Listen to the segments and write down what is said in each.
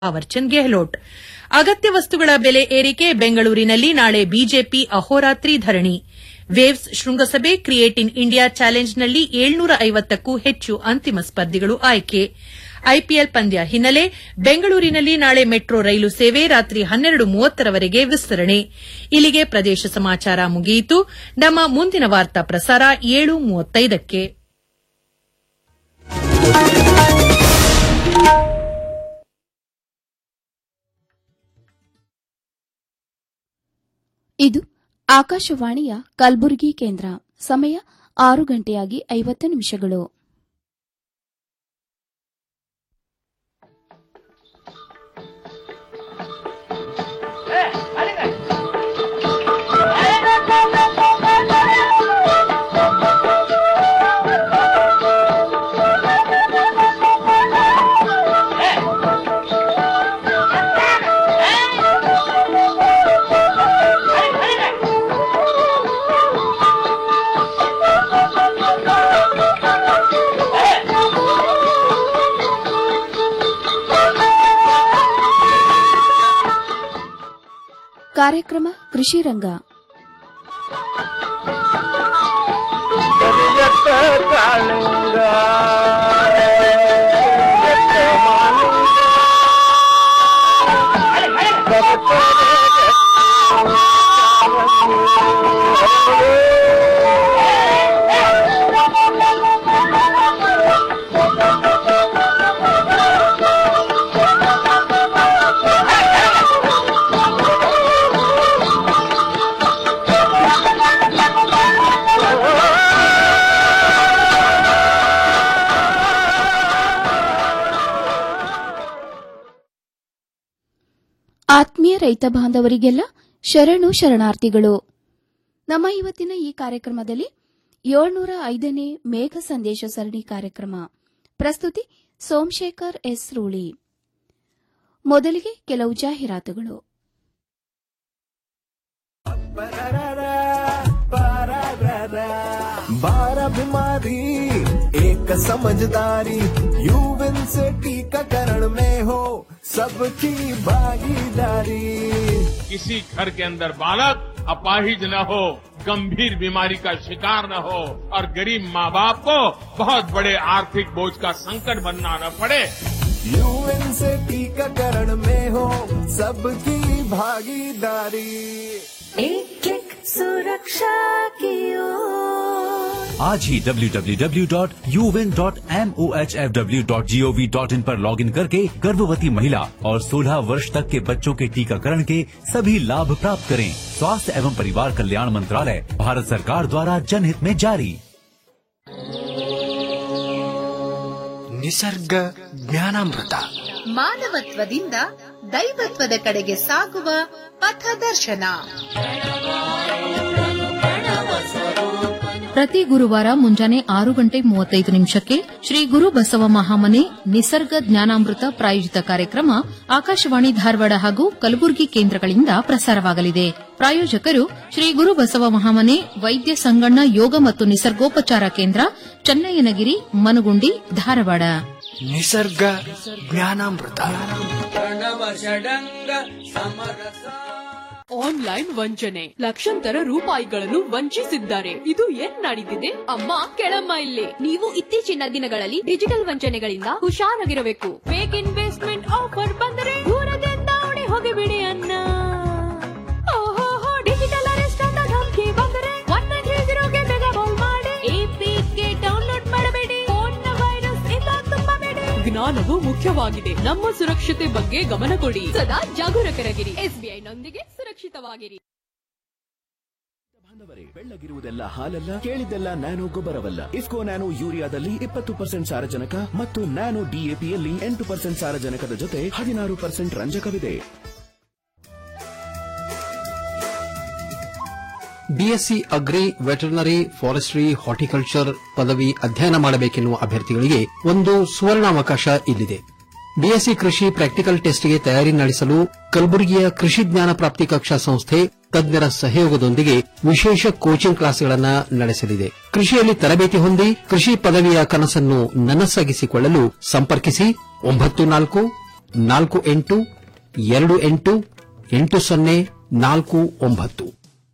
ಥಾವರ್ಚಂದ್ ಗೆಹ್ಲೋಟ್ ಅಗತ್ಯ ವಸ್ತುಗಳ ಬೆಲೆ ಏರಿಕೆ ಬೆಂಗಳೂರಿನಲ್ಲಿ ನಾಳೆ ಬಿಜೆಪಿ ಅಹೋರಾತ್ರಿ ಧರಣಿ ವೇವ್ಸ್ ಶೃಂಗಸಭೆ ಕ್ರಿಯೇಟ್ ಇನ್ ಇಂಡಿಯಾ ಚಾಲೆಂಜ್ನಲ್ಲಿ ಏಳ್ನೂರ ಐವತ್ತಕ್ಕೂ ಹೆಚ್ಚು ಅಂತಿಮ ಸ್ಪರ್ಧಿಗಳು ಆಯ್ಕೆ ಐಪಿಎಲ್ ಪಂದ್ಯ ಹಿನ್ನೆಲೆ ಬೆಂಗಳೂರಿನಲ್ಲಿ ನಾಳೆ ಮೆಟ್ರೋ ರೈಲು ಸೇವೆ ರಾತ್ರಿ ಹನ್ನೆರಡು ಮೂವತ್ತರವರೆಗೆ ವಿಸ್ತರಣೆ ಇಲ್ಲಿಗೆ ಪ್ರದೇಶ ಸಮಾಚಾರ ಮುಗಿಯಿತು ನಮ್ಮ ಮುಂದಿನ ವಾರ್ತಾ ಪ್ರಸಾರ ಏಳು ಮೂವತ್ತೈದಕ್ಕೆ ಇದು ಆಕಾಶವಾಣಿಯ ಕಲಬುರಗಿ ಕೇಂದ್ರ ಸಮಯ ಆರು ಗಂಟೆಯಾಗಿ ಐವತ್ತು ನಿಮಿಷಗಳು ಕಾರ್ಯಕ್ರಮ ಕೃಷಿ ರಂಗ ಕರಿಯತ್ತ ಕಾಳಿಂಗ ಕರಿಯತ್ತ ಮಾಲಿಂಗ ಆತ್ಮೀಯ ರೈತ ಬಾಂಧವರಿಗೆಲ್ಲ ಶರಣು ಶರಣಾರ್ಥಿಗಳು ನಮ್ಮ ಇವತ್ತಿನ ಈ ಕಾರ್ಯಕ್ರಮದಲ್ಲಿ ಏಳ್ನೂರ ಐದನೇ ಮೇಘ ಸಂದೇಶ ಸರಣಿ ಕಾರ್ಯಕ್ರಮ ಪ್ರಸ್ತುತಿ ಸೋಮಶೇಖರ್ ಎಸ್ ರೂಳಿ ಮೊದಲಿಗೆ ಕೆಲವು ಜಾಹೀರಾತುಗಳು बारह बीमारी एक समझदारी यूविन से टीकाकरण में हो सबकी भागीदारी किसी घर के अंदर बालक अपाहिज न हो गंभीर बीमारी का शिकार न हो और गरीब माँ बाप को बहुत बड़े आर्थिक बोझ का संकट बनना न पड़े यूविन से टीकाकरण में हो सबकी भागीदारी एक एक सुरक्षा की ओर आज ही www.uvin.mohfw.gov.in पर लॉगिन करके गर्भवती महिला और 16 वर्ष तक के बच्चों के टीकाकरण के सभी लाभ प्राप्त करें स्वास्थ्य एवं परिवार कल्याण मंत्रालय भारत सरकार द्वारा जनहित में जारी ನಿಸರ್ಗ ಜ್ಞಾನಾಮೃತ ಮಾನವತ್ವದಿಂದ ದೈವತ್ವದ ಕಡೆಗೆ ಸಾಗುವ ಪಥದರ್ಶನ ಪ್ರತಿ ಗುರುವಾರ ಮುಂಜಾನೆ ಆರು ಗಂಟೆ ಮೂವತ್ತೈದು ನಿಮಿಷಕ್ಕೆ ಶ್ರೀ ಗುರು ಬಸವ ಮಹಾಮನೆ ನಿಸರ್ಗ ಜ್ಞಾನಾಮೃತ ಪ್ರಾಯೋಜಿತ ಕಾರ್ಯಕ್ರಮ ಆಕಾಶವಾಣಿ ಧಾರವಾಡ ಹಾಗೂ ಕಲಬುರಗಿ ಕೇಂದ್ರಗಳಿಂದ ಪ್ರಸಾರವಾಗಲಿದೆ ಪ್ರಾಯೋಜಕರು ಶ್ರೀ ಗುರು ಬಸವ ಮಹಾಮನೆ ವೈದ್ಯ ಸಂಗಣ್ಣ ಯೋಗ ಮತ್ತು ನಿಸರ್ಗೋಪಚಾರ ಕೇಂದ್ರ ಚನ್ನಯ್ಯನಗಿರಿ ಮನಗುಂಡಿ ಧಾರವಾಡ ನಿಸರ್ಗ ಜ್ಞಾನಾಮೃತ ಆನ್ಲೈನ್ ವಂಚನೆ ಲಕ್ಷಾಂತರ ರೂಪಾಯಿಗಳನ್ನು ವಂಚಿಸಿದ್ದಾರೆ ಇದು ಏನ್ ನಡೀತಿದೆ ಅಮ್ಮ ಕೆಳಮ್ಮ ಇಲ್ಲಿ ನೀವು ಇತ್ತೀಚಿನ ದಿನಗಳಲ್ಲಿ ಡಿಜಿಟಲ್ ವಂಚನೆಗಳಿಂದ ಹುಷಾರಾಗಿರಬೇಕು ಫೇಕ್ ಇನ್ವೆಸ್ಟ್ಮೆಂಟ್ ಆಫರ್ ಬಂದರೆ ದೂರದಿಂದ ಓಡಿ ಹೋಗಿಬಿಡಿ ಅನ್ನ ಓಹೋ ಡಿಜಿಟಲ್ ಅರೆಸ್ಟ್ ಅಂತ ಧಮಕಿ ಬಂದರೆ ಒನ್ ನೈನ್ ತ್ರೀ ಜೀರೋಗೆ ಬೇಗ ಕಾಲ್ ಮಾಡಿ ಎಪಿಕೆ ಡೌನ್ಲೋಡ್ ಮಾಡಬೇಡಿ ಫೋನ್ ವೈರಸ್ ಇಂದ ತುಂಬಬೇಡಿ ಜ್ಞಾನವು ಮುಖ್ಯವಾಗಿದೆ ನಮ್ಮ ಸುರಕ್ಷತೆ ಬಗ್ಗೆ ಗಮನ ಕೊಡಿ ಸದಾ ಜಾಗರೂಕರಾಗಿರಿ ಎಸ್ಬಿಐ ನೊಂದಿಗೆ ಸುರಕ್ಷಿತವಾಗಿರಿ ಬಾಂಧವರೇ ಬೆಳ್ಳಗಿರುವುದೆಲ್ಲ ಹಾಲಲ್ಲ ಕೇಳಿದ್ದೆಲ್ಲ ನ್ಯಾನೋ ಗೊಬ್ಬರವಲ್ಲ ಇಫ್ಕೋ ನ್ಯಾನೋ ಯೂರಿಯಾದಲ್ಲಿ ಇಪ್ಪತ್ತು ಪರ್ಸೆಂಟ್ ಸಾರಜನಕ ಮತ್ತು ನ್ಯಾನೋ ಡಿಎಪಿಯಲ್ಲಿ ಎಂಟು ಪರ್ಸೆಂಟ್ ಸಾರಜನಕದ ಜೊತೆ ಹದಿನಾರು ಪರ್ಸೆಂಟ್ ರಂಜಕವಿದೆ BSc agri veterinary forestry horticulture ಪದವಿ ಅಧ್ಯಯನ ಮಾಡಬೇಕೆನ್ನುವ ಅಭ್ಯರ್ಥಿಗಳಿಗೆ ಒಂದು ಸುವರ್ಣಾವಕಾಶ ಇಲ್ಲಿದೆ ಬಿಎಸ್ಸಿ ಕೃಷಿ ಪ್ರಾಕ್ಟಿಕಲ್ ಟೆಸ್ಟ್ಗೆ ತಯಾರಿ ನಡೆಸಲು ಕಲಬುರಗಿಯ ಕೃಷಿ ಜ್ಞಾನ ಪ್ರಾಪ್ತಿ ಕಕ್ಷಾ ಸಂಸ್ಥೆ ತಜ್ಞರ ಸಹಯೋಗದೊಂದಿಗೆ ವಿಶೇಷ ಕೋಚಿಂಗ್ ಕ್ಲಾಸ್ಗಳನ್ನು ನಡೆಸಲಿದೆ ಕೃಷಿಯಲ್ಲಿ ತರಬೇತಿ ಹೊಂದಿ ಕೃಷಿ ಪದವಿಯ ಕನಸನ್ನು ನನಸಾಗಿಸಿಕೊಳ್ಳಲು ಸಂಪರ್ಕಿಸಿ ಒಂಬತ್ತು ನಾಲ್ಕು ನಾಲ್ಕು ಎಂಟು ಎರಡು ಎಂಟು ಎಂಟು ಸೊನ್ನೆ ನಾಲ್ಕು ಒಂಬತ್ತು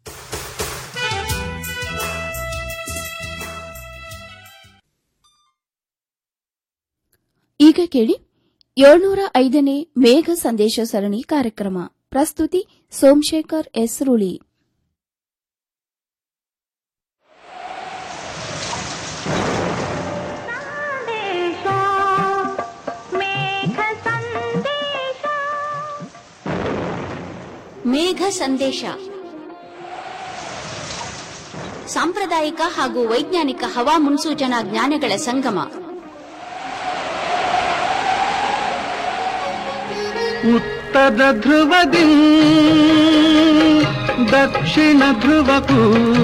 ಈಗ ಕೇಳಿ ಏಳ್ನೂರ ಐದನೇ ಮೇಘ ಸಂದೇಶ ಸರಣಿ ಕಾರ್ಯಕ್ರಮ ಪ್ರಸ್ತುತಿ ಸೋಮಶೇಖರ್ ಎಸ್ ರುಳಿ ಮೇಘ ಸಂದೇಶ ಸಾಂಪ್ರದಾಯಿಕ ಹಾಗೂ ವೈಜ್ಞಾನಿಕ ಹವಾ ಮುನ್ಸೂಚನಾ ಜ್ಞಾನಗಳ ಸಂಗಮ ಉತ್ತರ ಧ್ರುವದಿ ದಕ್ಷಿಣ ಧ್ರುವಕ್ಕೂ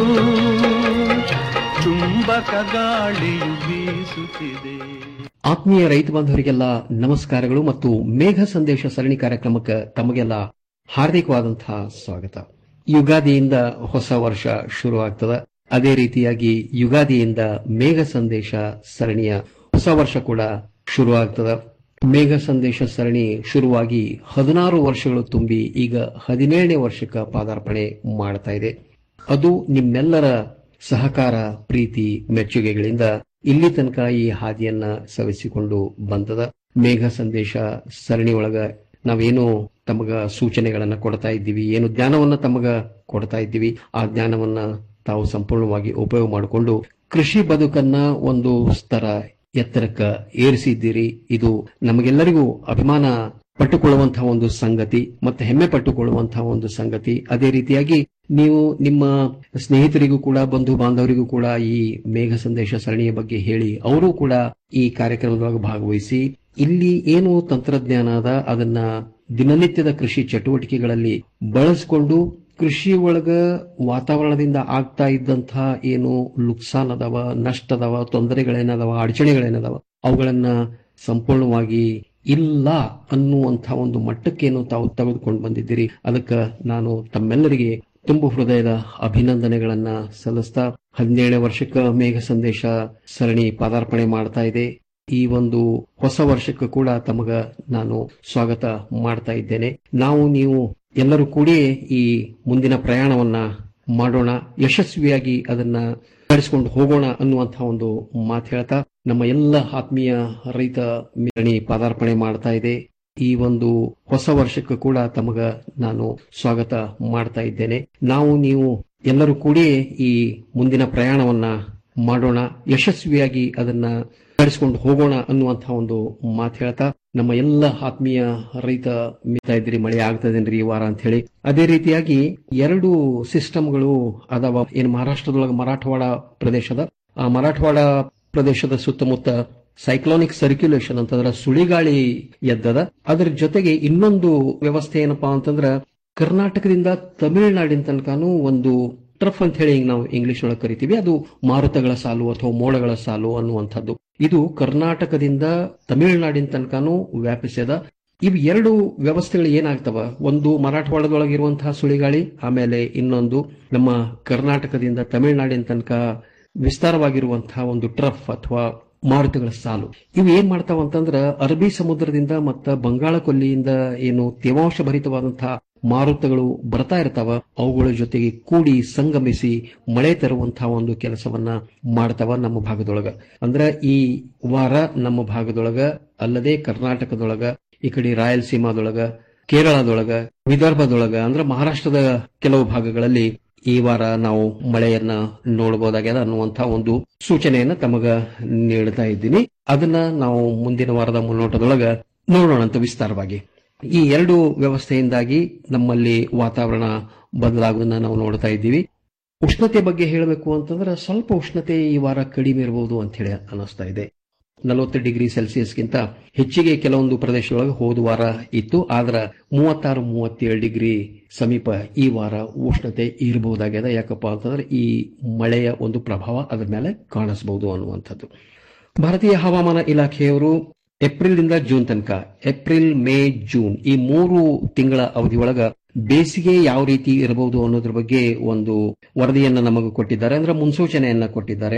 ಚುಂಬಕ ಗಾಳಿಯು ಬೀಸುತ್ತಿದೆ ಆತ್ಮೀಯ ರೈತ ಬಾಂಧವರಿಗೆಲ್ಲ ನಮಸ್ಕಾರಗಳು ಮತ್ತು ಮೇಘ ಸಂದೇಶ ಸರಣಿ ಕಾರ್ಯಕ್ರಮಕ್ಕೆ ತಮಗೆಲ್ಲ ಹಾರ್ದಿಕವಾದಂತಹ ಸ್ವಾಗತ ಯುಗಾದಿಯಿಂದ ಹೊಸ ವರ್ಷ ಶುರುವಾಗ್ತದ ಅದೇ ರೀತಿಯಾಗಿ ಯುಗಾದಿಯಿಂದ ಮೇಘ ಸಂದೇಶ ಸರಣಿಯ ಹೊಸ ವರ್ಷ ಕೂಡ ಶುರುವಾಗ್ತದ ಮೇಘ ಸಂದೇಶ ಸರಣಿ ಶುರುವಾಗಿ ಹದಿನಾರು ವರ್ಷಗಳು ತುಂಬಿ ಈಗ ಹದಿನೇಳನೇ ವರ್ಷಕ್ಕೆ ಪಾದಾರ್ಪಣೆ ಮಾಡ್ತಾ ಇದೆ ಅದು ನಿಮ್ಮೆಲ್ಲರ ಸಹಕಾರ ಪ್ರೀತಿ ಮೆಚ್ಚುಗೆಗಳಿಂದ ಇಲ್ಲಿ ತನಕ ಈ ಹಾದಿಯನ್ನ ಸವಿಸಿಕೊಂಡು ಬಂದದ ಮೇಘ ಸಂದೇಶ ಸರಣಿ ಒಳಗ ನಾವೇನು ತಮಗ ಸೂಚನೆಗಳನ್ನ ಕೊಡ್ತಾ ಇದ್ದೀವಿ ಏನು ಜ್ಞಾನವನ್ನ ತಮಗ ಕೊಡ್ತಾ ಇದ್ದೀವಿ ಆ ಜ್ಞಾನವನ್ನ ತಾವು ಸಂಪೂರ್ಣವಾಗಿ ಉಪಯೋಗ ಮಾಡಿಕೊಂಡು ಕೃಷಿ ಬದುಕನ್ನ ಒಂದು ಸ್ತರ ಎತ್ತರಕ್ಕ ಏರಿಸಿದ್ದೀರಿ ಇದು ನಮಗೆಲ್ಲರಿಗೂ ಅಭಿಮಾನ ಪಟ್ಟುಕೊಳ್ಳುವಂತಹ ಒಂದು ಸಂಗತಿ ಮತ್ತೆ ಹೆಮ್ಮೆ ಪಟ್ಟುಕೊಳ್ಳುವಂತಹ ಒಂದು ಸಂಗತಿ ಅದೇ ರೀತಿಯಾಗಿ ನೀವು ನಿಮ್ಮ ಸ್ನೇಹಿತರಿಗೂ ಕೂಡ ಬಂಧು ಬಾಂಧವರಿಗೂ ಕೂಡ ಈ ಮೇಘ ಸಂದೇಶ ಸರಣಿಯ ಬಗ್ಗೆ ಹೇಳಿ ಅವರು ಕೂಡ ಈ ಕಾರ್ಯಕ್ರಮದೊಳಗೆ ಭಾಗವಹಿಸಿ ಇಲ್ಲಿ ಏನು ತಂತ್ರಜ್ಞಾನ ಅದ ಅದನ್ನ ದಿನನಿತ್ಯದ ಕೃಷಿ ಚಟುವಟಿಕೆಗಳಲ್ಲಿ ಬಳಸಿಕೊಂಡು ಕೃಷಿ ಒಳಗ ವಾತಾವರಣದಿಂದ ಆಗ್ತಾ ಇದ್ದಂತಹ ಏನು ಲುಕ್ಸಾನ್ ಅದಾವ ನಷ್ಟ ಅದಾವ ತೊಂದರೆಗಳೇನದಾವ ಅಡಚಣೆಗಳೇನದಾವ ಅವುಗಳನ್ನ ಸಂಪೂರ್ಣವಾಗಿ ಇಲ್ಲ ಅನ್ನುವಂಥ ಒಂದು ಮಟ್ಟಕ್ಕೇನು ತಾವು ತೆಗೆದುಕೊಂಡು ಬಂದಿದ್ದೀರಿ ಅದಕ್ಕೆ ನಾನು ತಮ್ಮೆಲ್ಲರಿಗೆ ತುಂಬು ಹೃದಯದ ಅಭಿನಂದನೆಗಳನ್ನ ಸಲ್ಲಿಸ್ತಾ ಹದಿನೇಳನೇ ವರ್ಷಕ್ಕೆ ಮೇಘ ಸಂದೇಶ ಸರಣಿ ಪಾದಾರ್ಪಣೆ ಮಾಡ್ತಾ ಇದೆ ಈ ಒಂದು ಹೊಸ ವರ್ಷಕ್ಕೆ ಕೂಡ ತಮಗ ನಾನು ಸ್ವಾಗತ ಮಾಡ್ತಾ ಇದ್ದೇನೆ ನಾವು ನೀವು ಎಲ್ಲರೂ ಕೂಡಿ ಈ ಮುಂದಿನ ಪ್ರಯಾಣವನ್ನ ಮಾಡೋಣ ಯಶಸ್ವಿಯಾಗಿ ಅದನ್ನ ನಡೆಸಿಕೊಂಡು ಹೋಗೋಣ ಅನ್ನುವಂತಹ ಒಂದು ಮಾತು ಹೇಳ್ತಾ ನಮ್ಮ ಎಲ್ಲ ಆತ್ಮೀಯ ರೈತ ಮಿರಣಿ ಪಾದಾರ್ಪಣೆ ಮಾಡ್ತಾ ಇದೆ ಈ ಒಂದು ಹೊಸ ವರ್ಷಕ್ಕೂ ಕೂಡ ತಮಗ ನಾನು ಸ್ವಾಗತ ಮಾಡ್ತಾ ಇದ್ದೇನೆ ನಾವು ನೀವು ಎಲ್ಲರೂ ಕೂಡಿ ಈ ಮುಂದಿನ ಪ್ರಯಾಣವನ್ನ ಮಾಡೋಣ ಯಶಸ್ವಿಯಾಗಿ ಅದನ್ನ ನಡೆಸಿಕೊಂಡು ಹೋಗೋಣ ಅನ್ನುವಂತಹ ಒಂದು ಮಾತು ಹೇಳ್ತಾ ನಮ್ಮ ಎಲ್ಲ ಆತ್ಮೀಯ ರೈತ ಮಿತಾ ಇದ್ರಿ ಮಳೆ ಆಗ್ತದೇನ್ರಿ ಈ ವಾರ ಅಂತ ಹೇಳಿ ಅದೇ ರೀತಿಯಾಗಿ ಎರಡು ಸಿಸ್ಟಮ್ಗಳು ಅದಾವ ಏನು ಮಹಾರಾಷ್ಟ್ರದೊಳಗೆ ಮರಾಠವಾಡ ಪ್ರದೇಶದ ಆ ಮರಾಠವಾಡ ಪ್ರದೇಶದ ಸುತ್ತಮುತ್ತ ಸೈಕ್ಲೋನಿಕ್ ಸರ್ಕ್ಯುಲೇಷನ್ ಅಂತಂದ್ರ ಸುಳಿಗಾಳಿ ಎದ್ದದ ಅದರ ಜೊತೆಗೆ ಇನ್ನೊಂದು ವ್ಯವಸ್ಥೆ ಏನಪ್ಪಾ ಅಂತಂದ್ರ ಕರ್ನಾಟಕದಿಂದ ತಮಿಳುನಾಡಿನ ತನಕನೂ ಒಂದು ಟ್ರಫ್ ಅಂತ ಹೇಳಿ ನಾವು ಇಂಗ್ಲಿಷ್ ಒಳಗೆ ಕರಿತೀವಿ ಅದು ಮಾರುತಗಳ ಸಾಲು ಅಥವಾ ಮೋಡಗಳ ಸಾಲು ಅನ್ನುವಂಥದ್ದು ಇದು ಕರ್ನಾಟಕದಿಂದ ತಮಿಳುನಾಡಿನ ತನಕನೂ ವ್ಯಾಪಿಸ್ಯದ ಇವು ಎರಡು ವ್ಯವಸ್ಥೆಗಳು ಏನಾಗ್ತವ ಒಂದು ಮರಾಠವಾಡದೊಳಗಿರುವಂತಹ ಸುಳಿಗಾಳಿ ಆಮೇಲೆ ಇನ್ನೊಂದು ನಮ್ಮ ಕರ್ನಾಟಕದಿಂದ ತಮಿಳುನಾಡಿನ ತನಕ ವಿಸ್ತಾರವಾಗಿರುವಂತಹ ಒಂದು ಟ್ರಫ್ ಅಥವಾ ಮಾರುತಗಳ ಸಾಲು ಇವು ಏನ್ ಮಾಡ್ತಾವ ಅಂತಂದ್ರ ಅರಬ್ಬಿ ಸಮುದ್ರದಿಂದ ಮತ್ತ ಬಂಗಾಳ ಕೊಲ್ಲಿಯಿಂದ ಏನು ತೇವಾಂಶ ಭರಿತವಾದಂತಹ ಮಾರುತಗಳು ಬರ್ತಾ ಇರ್ತಾವ ಅವುಗಳ ಜೊತೆಗೆ ಕೂಡಿ ಸಂಗಮಿಸಿ ಮಳೆ ತರುವಂತಹ ಒಂದು ಕೆಲಸವನ್ನ ಮಾಡ್ತಾವ ನಮ್ಮ ಭಾಗದೊಳಗ ಅಂದ್ರ ಈ ವಾರ ನಮ್ಮ ಭಾಗದೊಳಗ ಅಲ್ಲದೆ ಕರ್ನಾಟಕದೊಳಗ ಈ ಕಡೆ ರಾಯಲಸೀಮಾದೊಳಗ ಕೇರಳದೊಳಗ ವಿದರ್ಭದೊಳಗ ಅಂದ್ರ ಮಹಾರಾಷ್ಟ್ರದ ಕೆಲವು ಭಾಗಗಳಲ್ಲಿ ಈ ವಾರ ನಾವು ಮಳೆಯನ್ನ ನೋಡಬಹುದಾಗ್ಯದ ಅನ್ನುವಂತಹ ಒಂದು ಸೂಚನೆಯನ್ನ ತಮಗ ನೀಡ್ತಾ ಇದ್ದೀನಿ ಅದನ್ನ ನಾವು ಮುಂದಿನ ವಾರದ ಮುನ್ನೋಟದೊಳಗ ನೋಡೋಣ ಅಂತ ವಿಸ್ತಾರವಾಗಿ ಈ ಎರಡು ವ್ಯವಸ್ಥೆಯಿಂದಾಗಿ ನಮ್ಮಲ್ಲಿ ವಾತಾವರಣ ಬದಲಾಗುವುದನ್ನ ನಾವು ನೋಡ್ತಾ ಇದ್ದೀವಿ ಉಷ್ಣತೆ ಬಗ್ಗೆ ಹೇಳಬೇಕು ಅಂತಂದ್ರೆ ಸ್ವಲ್ಪ ಉಷ್ಣತೆ ಈ ವಾರ ಕಡಿಮೆ ಇರಬಹುದು ಅಂತ ಹೇಳಿ ಅನಿಸ್ತಾ ಇದೆ ನಲವತ್ತು ಡಿಗ್ರಿ ಸೆಲ್ಸಿಯಸ್ಗಿಂತ ಹೆಚ್ಚಿಗೆ ಕೆಲವೊಂದು ಪ್ರದೇಶದೊಳಗೆ ಹೋದ ವಾರ ಇತ್ತು ಆದ್ರ ಮೂವತ್ತಾರು ಮೂವತ್ತೇಳು ಡಿಗ್ರಿ ಸಮೀಪ ಈ ವಾರ ಉಷ್ಣತೆ ಇರಬಹುದಾಗ್ಯದ ಯಾಕಪ್ಪ ಅಂತಂದ್ರೆ ಈ ಮಳೆಯ ಒಂದು ಪ್ರಭಾವ ಅದರ ಮೇಲೆ ಕಾಣಿಸಬಹುದು ಅನ್ನುವಂಥದ್ದು ಭಾರತೀಯ ಹವಾಮಾನ ಇಲಾಖೆಯವರು ಏಪ್ರಿಲ್ನಿಂದ ಜೂನ್ ತನಕ ಏಪ್ರಿಲ್ ಮೇ ಜೂನ್ ಈ ಮೂರು ತಿಂಗಳ ಅವಧಿಯೊಳಗ ಬೇಸಿಗೆ ಯಾವ ರೀತಿ ಇರಬಹುದು ಅನ್ನೋದ್ರ ಬಗ್ಗೆ ಒಂದು ವರದಿಯನ್ನ ನಮಗೆ ಕೊಟ್ಟಿದ್ದಾರೆ ಅಂದ್ರೆ ಮುನ್ಸೂಚನೆಯನ್ನ ಕೊಟ್ಟಿದ್ದಾರೆ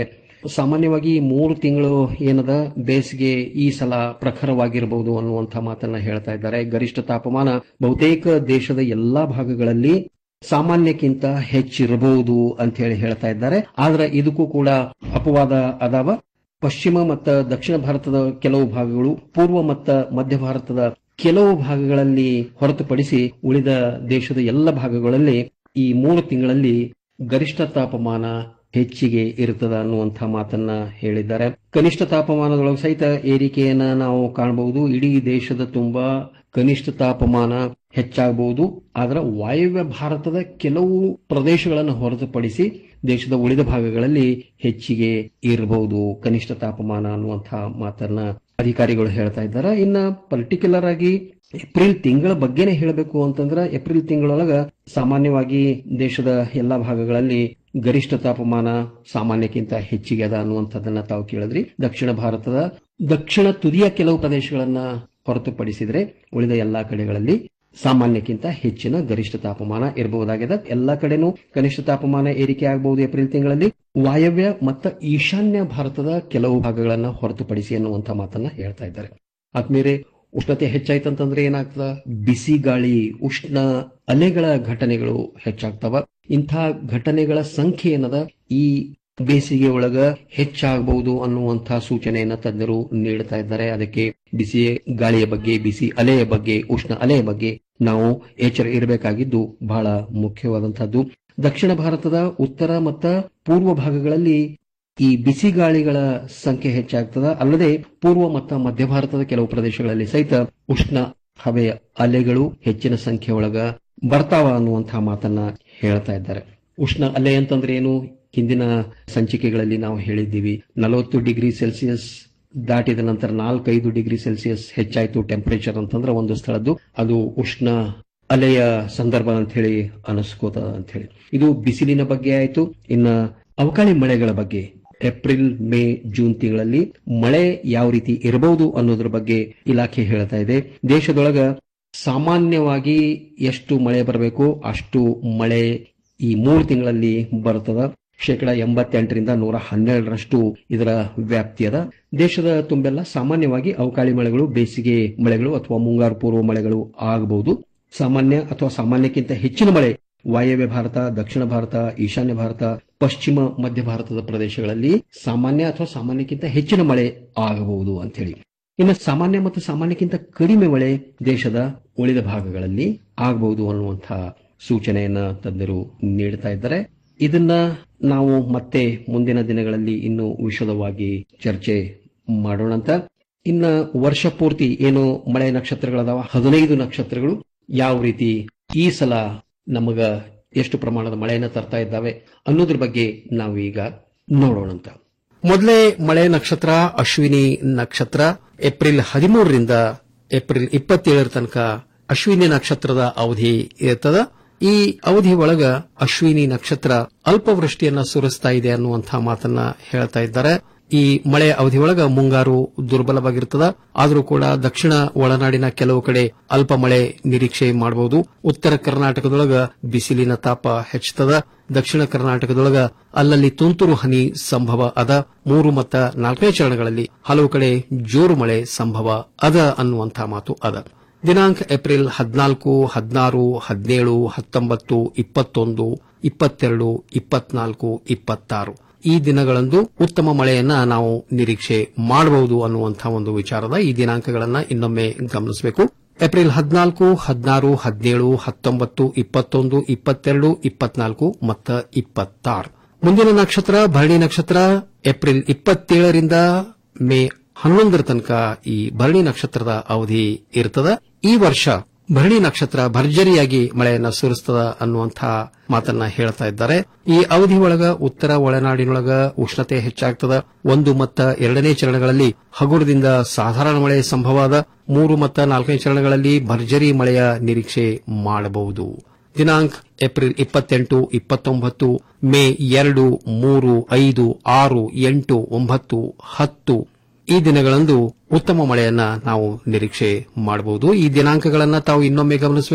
ಸಾಮಾನ್ಯವಾಗಿ ಈ ಮೂರು ತಿಂಗಳು ಏನದ ಬೇಸಿಗೆ ಈ ಸಲ ಪ್ರಖರವಾಗಿರಬಹುದು ಅನ್ನುವಂಥ ಮಾತನ್ನ ಹೇಳ್ತಾ ಇದ್ದಾರೆ ಗರಿಷ್ಠ ತಾಪಮಾನ ಬಹುತೇಕ ದೇಶದ ಎಲ್ಲಾ ಭಾಗಗಳಲ್ಲಿ ಸಾಮಾನ್ಯಕ್ಕಿಂತ ಹೆಚ್ಚಿರಬಹುದು ಅಂತ ಹೇಳಿ ಹೇಳ್ತಾ ಇದ್ದಾರೆ ಆದ್ರೆ ಇದಕ್ಕೂ ಕೂಡ ಅಪವಾದ ಅದಾವ ಪಶ್ಚಿಮ ಮತ್ತು ದಕ್ಷಿಣ ಭಾರತದ ಕೆಲವು ಭಾಗಗಳು ಪೂರ್ವ ಮತ್ತು ಮಧ್ಯ ಭಾರತದ ಕೆಲವು ಭಾಗಗಳಲ್ಲಿ ಹೊರತುಪಡಿಸಿ ಉಳಿದ ದೇಶದ ಎಲ್ಲ ಭಾಗಗಳಲ್ಲಿ ಈ ಮೂರು ತಿಂಗಳಲ್ಲಿ ಗರಿಷ್ಠ ತಾಪಮಾನ ಹೆಚ್ಚಿಗೆ ಇರುತ್ತದ ಅನ್ನುವಂಥ ಮಾತನ್ನ ಹೇಳಿದ್ದಾರೆ ಕನಿಷ್ಠ ತಾಪಮಾನದೊಳಗೆ ಸಹಿತ ಏರಿಕೆಯನ್ನ ನಾವು ಕಾಣಬಹುದು ಇಡೀ ದೇಶದ ತುಂಬಾ ಕನಿಷ್ಠ ತಾಪಮಾನ ಹೆಚ್ಚಾಗಬಹುದು ಆದ್ರೆ ವಾಯವ್ಯ ಭಾರತದ ಕೆಲವು ಪ್ರದೇಶಗಳನ್ನು ಹೊರತುಪಡಿಸಿ ದೇಶದ ಉಳಿದ ಭಾಗಗಳಲ್ಲಿ ಹೆಚ್ಚಿಗೆ ಇರಬಹುದು ಕನಿಷ್ಠ ತಾಪಮಾನ ಅನ್ನುವಂತಹ ಮಾತನ್ನ ಅಧಿಕಾರಿಗಳು ಹೇಳ್ತಾ ಇದ್ದಾರೆ ಇನ್ನ ಪರ್ಟಿಕ್ಯುಲರ್ ಆಗಿ ಏಪ್ರಿಲ್ ತಿಂಗಳ ಬಗ್ಗೆನೇ ಹೇಳಬೇಕು ಅಂತಂದ್ರೆ ಏಪ್ರಿಲ್ ತಿಂಗಳೊಳಗ ಸಾಮಾನ್ಯವಾಗಿ ದೇಶದ ಎಲ್ಲಾ ಭಾಗಗಳಲ್ಲಿ ಗರಿಷ್ಠ ತಾಪಮಾನ ಸಾಮಾನ್ಯಕ್ಕಿಂತ ಹೆಚ್ಚಿಗೆ ಅದ ಅನ್ನುವಂಥದ್ದನ್ನ ತಾವು ಕೇಳಿದ್ರಿ ದಕ್ಷಿಣ ಭಾರತದ ದಕ್ಷಿಣ ತುದಿಯ ಕೆಲವು ಪ್ರದೇಶಗಳನ್ನ ಹೊರತುಪಡಿಸಿದ್ರೆ ಉಳಿದ ಎಲ್ಲಾ ಕಡೆಗಳಲ್ಲಿ ಸಾಮಾನ್ಯಕ್ಕಿಂತ ಹೆಚ್ಚಿನ ಗರಿಷ್ಠ ತಾಪಮಾನ ಇರಬಹುದಾಗಿದೆ ಎಲ್ಲಾ ಕಡೆನೂ ಕನಿಷ್ಠ ತಾಪಮಾನ ಏರಿಕೆ ಆಗಬಹುದು ಏಪ್ರಿಲ್ ತಿಂಗಳಲ್ಲಿ ವಾಯವ್ಯ ಮತ್ತು ಈಶಾನ್ಯ ಭಾರತದ ಕೆಲವು ಭಾಗಗಳನ್ನ ಹೊರತುಪಡಿಸಿ ಅನ್ನುವಂಥ ಮಾತನ್ನ ಹೇಳ್ತಾ ಇದ್ದಾರೆ ಆದ್ಮೇಲೆ ಉಷ್ಣತೆ ಹೆಚ್ಚಾಯ್ತಂತಂದ್ರೆ ಏನಾಗ್ತದ ಬಿಸಿ ಗಾಳಿ ಉಷ್ಣ ಅಲೆಗಳ ಘಟನೆಗಳು ಹೆಚ್ಚಾಗ್ತವ ಇಂಥ ಘಟನೆಗಳ ಸಂಖ್ಯೆ ಏನದ ಈ ಬೇಸಿಗೆ ಒಳಗ ಹೆಚ್ಚಾಗಬಹುದು ಅನ್ನುವಂಥ ಸೂಚನೆಯನ್ನ ತಜ್ಞರು ನೀಡುತ್ತಾ ಇದ್ದಾರೆ ಅದಕ್ಕೆ ಬಿಸಿ ಗಾಳಿಯ ಬಗ್ಗೆ ಬಿಸಿ ಅಲೆಯ ಬಗ್ಗೆ ಉಷ್ಣ ಅಲೆಯ ಬಗ್ಗೆ ನಾವು ಎಚ್ಚರ ಇರಬೇಕಾಗಿದ್ದು ಬಹಳ ಮುಖ್ಯವಾದಂತಹದ್ದು ದಕ್ಷಿಣ ಭಾರತದ ಉತ್ತರ ಮತ್ತು ಪೂರ್ವ ಭಾಗಗಳಲ್ಲಿ ಈ ಬಿಸಿ ಗಾಳಿಗಳ ಸಂಖ್ಯೆ ಹೆಚ್ಚಾಗ್ತದ ಅಲ್ಲದೆ ಪೂರ್ವ ಮತ್ತು ಮಧ್ಯ ಭಾರತದ ಕೆಲವು ಪ್ರದೇಶಗಳಲ್ಲಿ ಸಹಿತ ಉಷ್ಣ ಹವೆಯ ಅಲೆಗಳು ಹೆಚ್ಚಿನ ಸಂಖ್ಯೆ ಒಳಗ ಬರ್ತಾವ ಅನ್ನುವಂತಹ ಮಾತನ್ನ ಹೇಳ್ತಾ ಇದ್ದಾರೆ ಉಷ್ಣ ಅಲೆ ಅಂತಂದ್ರೆ ಏನು ಹಿಂದಿನ ಸಂಚಿಕೆಗಳಲ್ಲಿ ನಾವು ಹೇಳಿದ್ದೀವಿ ನಲವತ್ತು ಡಿಗ್ರಿ ಸೆಲ್ಸಿಯಸ್ ದಾಟಿದ ನಂತರ ನಾಲ್ಕೈದು ಡಿಗ್ರಿ ಸೆಲ್ಸಿಯಸ್ ಹೆಚ್ಚಾಯ್ತು ಟೆಂಪರೇಚರ್ ಅಂತಂದ್ರೆ ಒಂದು ಸ್ಥಳದ್ದು ಅದು ಉಷ್ಣ ಅಲೆಯ ಸಂದರ್ಭ ಅಂತ ಹೇಳಿ ಅನಿಸ್ಕೋತ ಅಂತ ಹೇಳಿ ಇದು ಬಿಸಿಲಿನ ಬಗ್ಗೆ ಆಯ್ತು ಇನ್ನ ಅವಕಾಳಿ ಮಳೆಗಳ ಬಗ್ಗೆ ಏಪ್ರಿಲ್ ಮೇ ಜೂನ್ ತಿಂಗಳಲ್ಲಿ ಮಳೆ ಯಾವ ರೀತಿ ಇರಬಹುದು ಅನ್ನೋದ್ರ ಬಗ್ಗೆ ಇಲಾಖೆ ಹೇಳ್ತಾ ಇದೆ ದೇಶದೊಳಗ ಸಾಮಾನ್ಯವಾಗಿ ಎಷ್ಟು ಮಳೆ ಬರಬೇಕು ಅಷ್ಟು ಮಳೆ ಈ ಮೂರು ತಿಂಗಳಲ್ಲಿ ಬರ್ತದ ಶೇಕಡ ಎಂಬತ್ತೆಂಟರಿಂದ ನೂರ ಹನ್ನೆರಡರಷ್ಟು ಇದರ ವ್ಯಾಪ್ತಿ ಅದ ದೇಶದ ತುಂಬೆಲ್ಲ ಸಾಮಾನ್ಯವಾಗಿ ಅವಕಾಳಿ ಮಳೆಗಳು ಬೇಸಿಗೆ ಮಳೆಗಳು ಅಥವಾ ಮುಂಗಾರು ಪೂರ್ವ ಮಳೆಗಳು ಆಗಬಹುದು ಸಾಮಾನ್ಯ ಅಥವಾ ಸಾಮಾನ್ಯಕ್ಕಿಂತ ಹೆಚ್ಚಿನ ಮಳೆ ವಾಯವ್ಯ ಭಾರತ ದಕ್ಷಿಣ ಭಾರತ ಈಶಾನ್ಯ ಭಾರತ ಪಶ್ಚಿಮ ಮಧ್ಯ ಭಾರತದ ಪ್ರದೇಶಗಳಲ್ಲಿ ಸಾಮಾನ್ಯ ಅಥವಾ ಸಾಮಾನ್ಯಕ್ಕಿಂತ ಹೆಚ್ಚಿನ ಮಳೆ ಆಗಬಹುದು ಅಂತ ಹೇಳಿ ಇನ್ನು ಸಾಮಾನ್ಯ ಮತ್ತು ಸಾಮಾನ್ಯಕ್ಕಿಂತ ಕಡಿಮೆ ಮಳೆ ದೇಶದ ಉಳಿದ ಭಾಗಗಳಲ್ಲಿ ಆಗಬಹುದು ಅನ್ನುವಂತಹ ಸೂಚನೆಯನ್ನ ತಜ್ಞರು ನೀಡ್ತಾ ಇದ್ದಾರೆ ಇದನ್ನ ನಾವು ಮತ್ತೆ ಮುಂದಿನ ದಿನಗಳಲ್ಲಿ ಇನ್ನು ವಿಶದವಾಗಿ ಚರ್ಚೆ ಮಾಡೋಣಂತ ಇನ್ನ ವರ್ಷ ಪೂರ್ತಿ ಏನು ಮಳೆ ನಕ್ಷತ್ರಗಳದಾವ ಹದಿನೈದು ನಕ್ಷತ್ರಗಳು ಯಾವ ರೀತಿ ಈ ಸಲ ನಮಗ ಎಷ್ಟು ಪ್ರಮಾಣದ ಮಳೆಯನ್ನ ತರ್ತಾ ಇದ್ದಾವೆ ಅನ್ನೋದ್ರ ಬಗ್ಗೆ ನಾವು ಈಗ ನೋಡೋಣಂತ ಮೊದಲೇ ಮಳೆ ನಕ್ಷತ್ರ ಅಶ್ವಿನಿ ನಕ್ಷತ್ರ ಏಪ್ರಿಲ್ ಹದಿಮೂರರಿಂದ ಏಪ್ರಿಲ್ ಇಪ್ಪತ್ತೇಳರ ತನಕ ಅಶ್ವಿನಿ ನಕ್ಷತ್ರದ ಅವಧಿ ಇರ್ತದ ಈ ಅವಧಿ ಒಳಗ ಅಶ್ವಿನಿ ನಕ್ಷತ್ರ ಅಲ್ಪವೃಷ್ಟಿಯನ್ನ ಸುರಿಸ್ತಾ ಇದೆ ಅನ್ನುವಂತಹ ಮಾತನ್ನ ಹೇಳ್ತಾ ಇದ್ದಾರೆ ಈ ಮಳೆ ಅವಧಿ ಒಳಗ ಮುಂಗಾರು ದುರ್ಬಲವಾಗಿರ್ತದ ಆದರೂ ಕೂಡ ದಕ್ಷಿಣ ಒಳನಾಡಿನ ಕೆಲವು ಕಡೆ ಅಲ್ಪ ಮಳೆ ನಿರೀಕ್ಷೆ ಮಾಡಬಹುದು ಉತ್ತರ ಕರ್ನಾಟಕದೊಳಗ ಬಿಸಿಲಿನ ತಾಪ ಹೆಚ್ಚುತ್ತದ ದಕ್ಷಿಣ ಕರ್ನಾಟಕದೊಳಗ ಅಲ್ಲಲ್ಲಿ ತುಂತುರು ಹನಿ ಸಂಭವ ಅದ ಮೂರು ಮತ್ತು ನಾಲ್ಕನೇ ಚರಣಗಳಲ್ಲಿ ಹಲವು ಕಡೆ ಜೋರು ಮಳೆ ಸಂಭವ ಅದ ಅನ್ನುವಂತಹ ಮಾತು ಅದ ದಿನಾಂಕ ಏಪ್ರಿಲ್ ಹದಿನಾಲ್ಕು ಹದಿನಾರು ಹದಿನೇಳು ಹತ್ತೊಂಬತ್ತು ಇಪ್ಪತ್ತೊಂದು ಇಪ್ಪತ್ತೆರಡು ಇಪ್ಪತ್ನಾಲ್ಕು ಇಪ್ಪತ್ತಾರು ಈ ದಿನಗಳಂದು ಉತ್ತಮ ಮಳೆಯನ್ನ ನಾವು ನಿರೀಕ್ಷೆ ಮಾಡಬಹುದು ಅನ್ನುವಂತಹ ಒಂದು ವಿಚಾರದ ಈ ದಿನಾಂಕಗಳನ್ನ ಇನ್ನೊಮ್ಮೆ ಗಮನಿಸಬೇಕು ಏಪ್ರಿಲ್ ಹದಿನಾಲ್ಕು ಹದಿನಾರು ಹದಿನೇಳು ಹತ್ತೊಂಬತ್ತು ಇಪ್ಪತ್ತೊಂದು ಇಪ್ಪತ್ತೆರಡು ಇಪ್ಪತ್ನಾಲ್ಕು ಮತ್ತು ಇಪ್ಪತ್ತಾರು ಮುಂದಿನ ನಕ್ಷತ್ರ ಭರಣಿ ನಕ್ಷತ್ರ ಏಪ್ರಿಲ್ ಇಪ್ಪತ್ತೇಳರಿಂದ ಮೇ ಹನ್ನೊಂದರ ತನಕ ಈ ಭರಣಿ ನಕ್ಷತ್ರದ ಅವಧಿ ಇರ್ತದ ಈ ವರ್ಷ ಭರಣಿ ನಕ್ಷತ್ರ ಭರ್ಜರಿಯಾಗಿ ಮಳೆಯನ್ನ ಸುರಿಸ್ತದ ಅನ್ನುವಂತಹ ಮಾತನ್ನ ಹೇಳ್ತಾ ಇದ್ದಾರೆ ಈ ಅವಧಿ ಒಳಗ ಉತ್ತರ ಒಳನಾಡಿನೊಳಗ ಉಷ್ಣತೆ ಹೆಚ್ಚಾಗ್ತದ ಒಂದು ಮತ್ತು ಎರಡನೇ ಚರಣಗಳಲ್ಲಿ ಹಗುರದಿಂದ ಸಾಧಾರಣ ಮಳೆ ಸಂಭವದ ಮೂರು ಮತ್ತು ನಾಲ್ಕನೇ ಚರಣಗಳಲ್ಲಿ ಭರ್ಜರಿ ಮಳೆಯ ನಿರೀಕ್ಷೆ ಮಾಡಬಹುದು ದಿನಾಂಕ ಏಪ್ರಿಲ್ ಇಪ್ಪತ್ತೆಂಟು ಇಪ್ಪತ್ತೊಂಬತ್ತು ಮೇ ಎರಡು ಮೂರು ಐದು ಆರು ಎಂಟು ಒಂಬತ್ತು ಹತ್ತು ಈ ದಿನಗಳಂದು ಉತ್ತಮ ಮಳೆಯನ್ನ ನಾವು ನಿರೀಕ್ಷೆ ಮಾಡಬಹುದು ಈ ದಿನಾಂಕಗಳನ್ನ ತಾವು ಇನ್ನೊಮ್ಮೆ ಗಮನಿಸಬೇಕು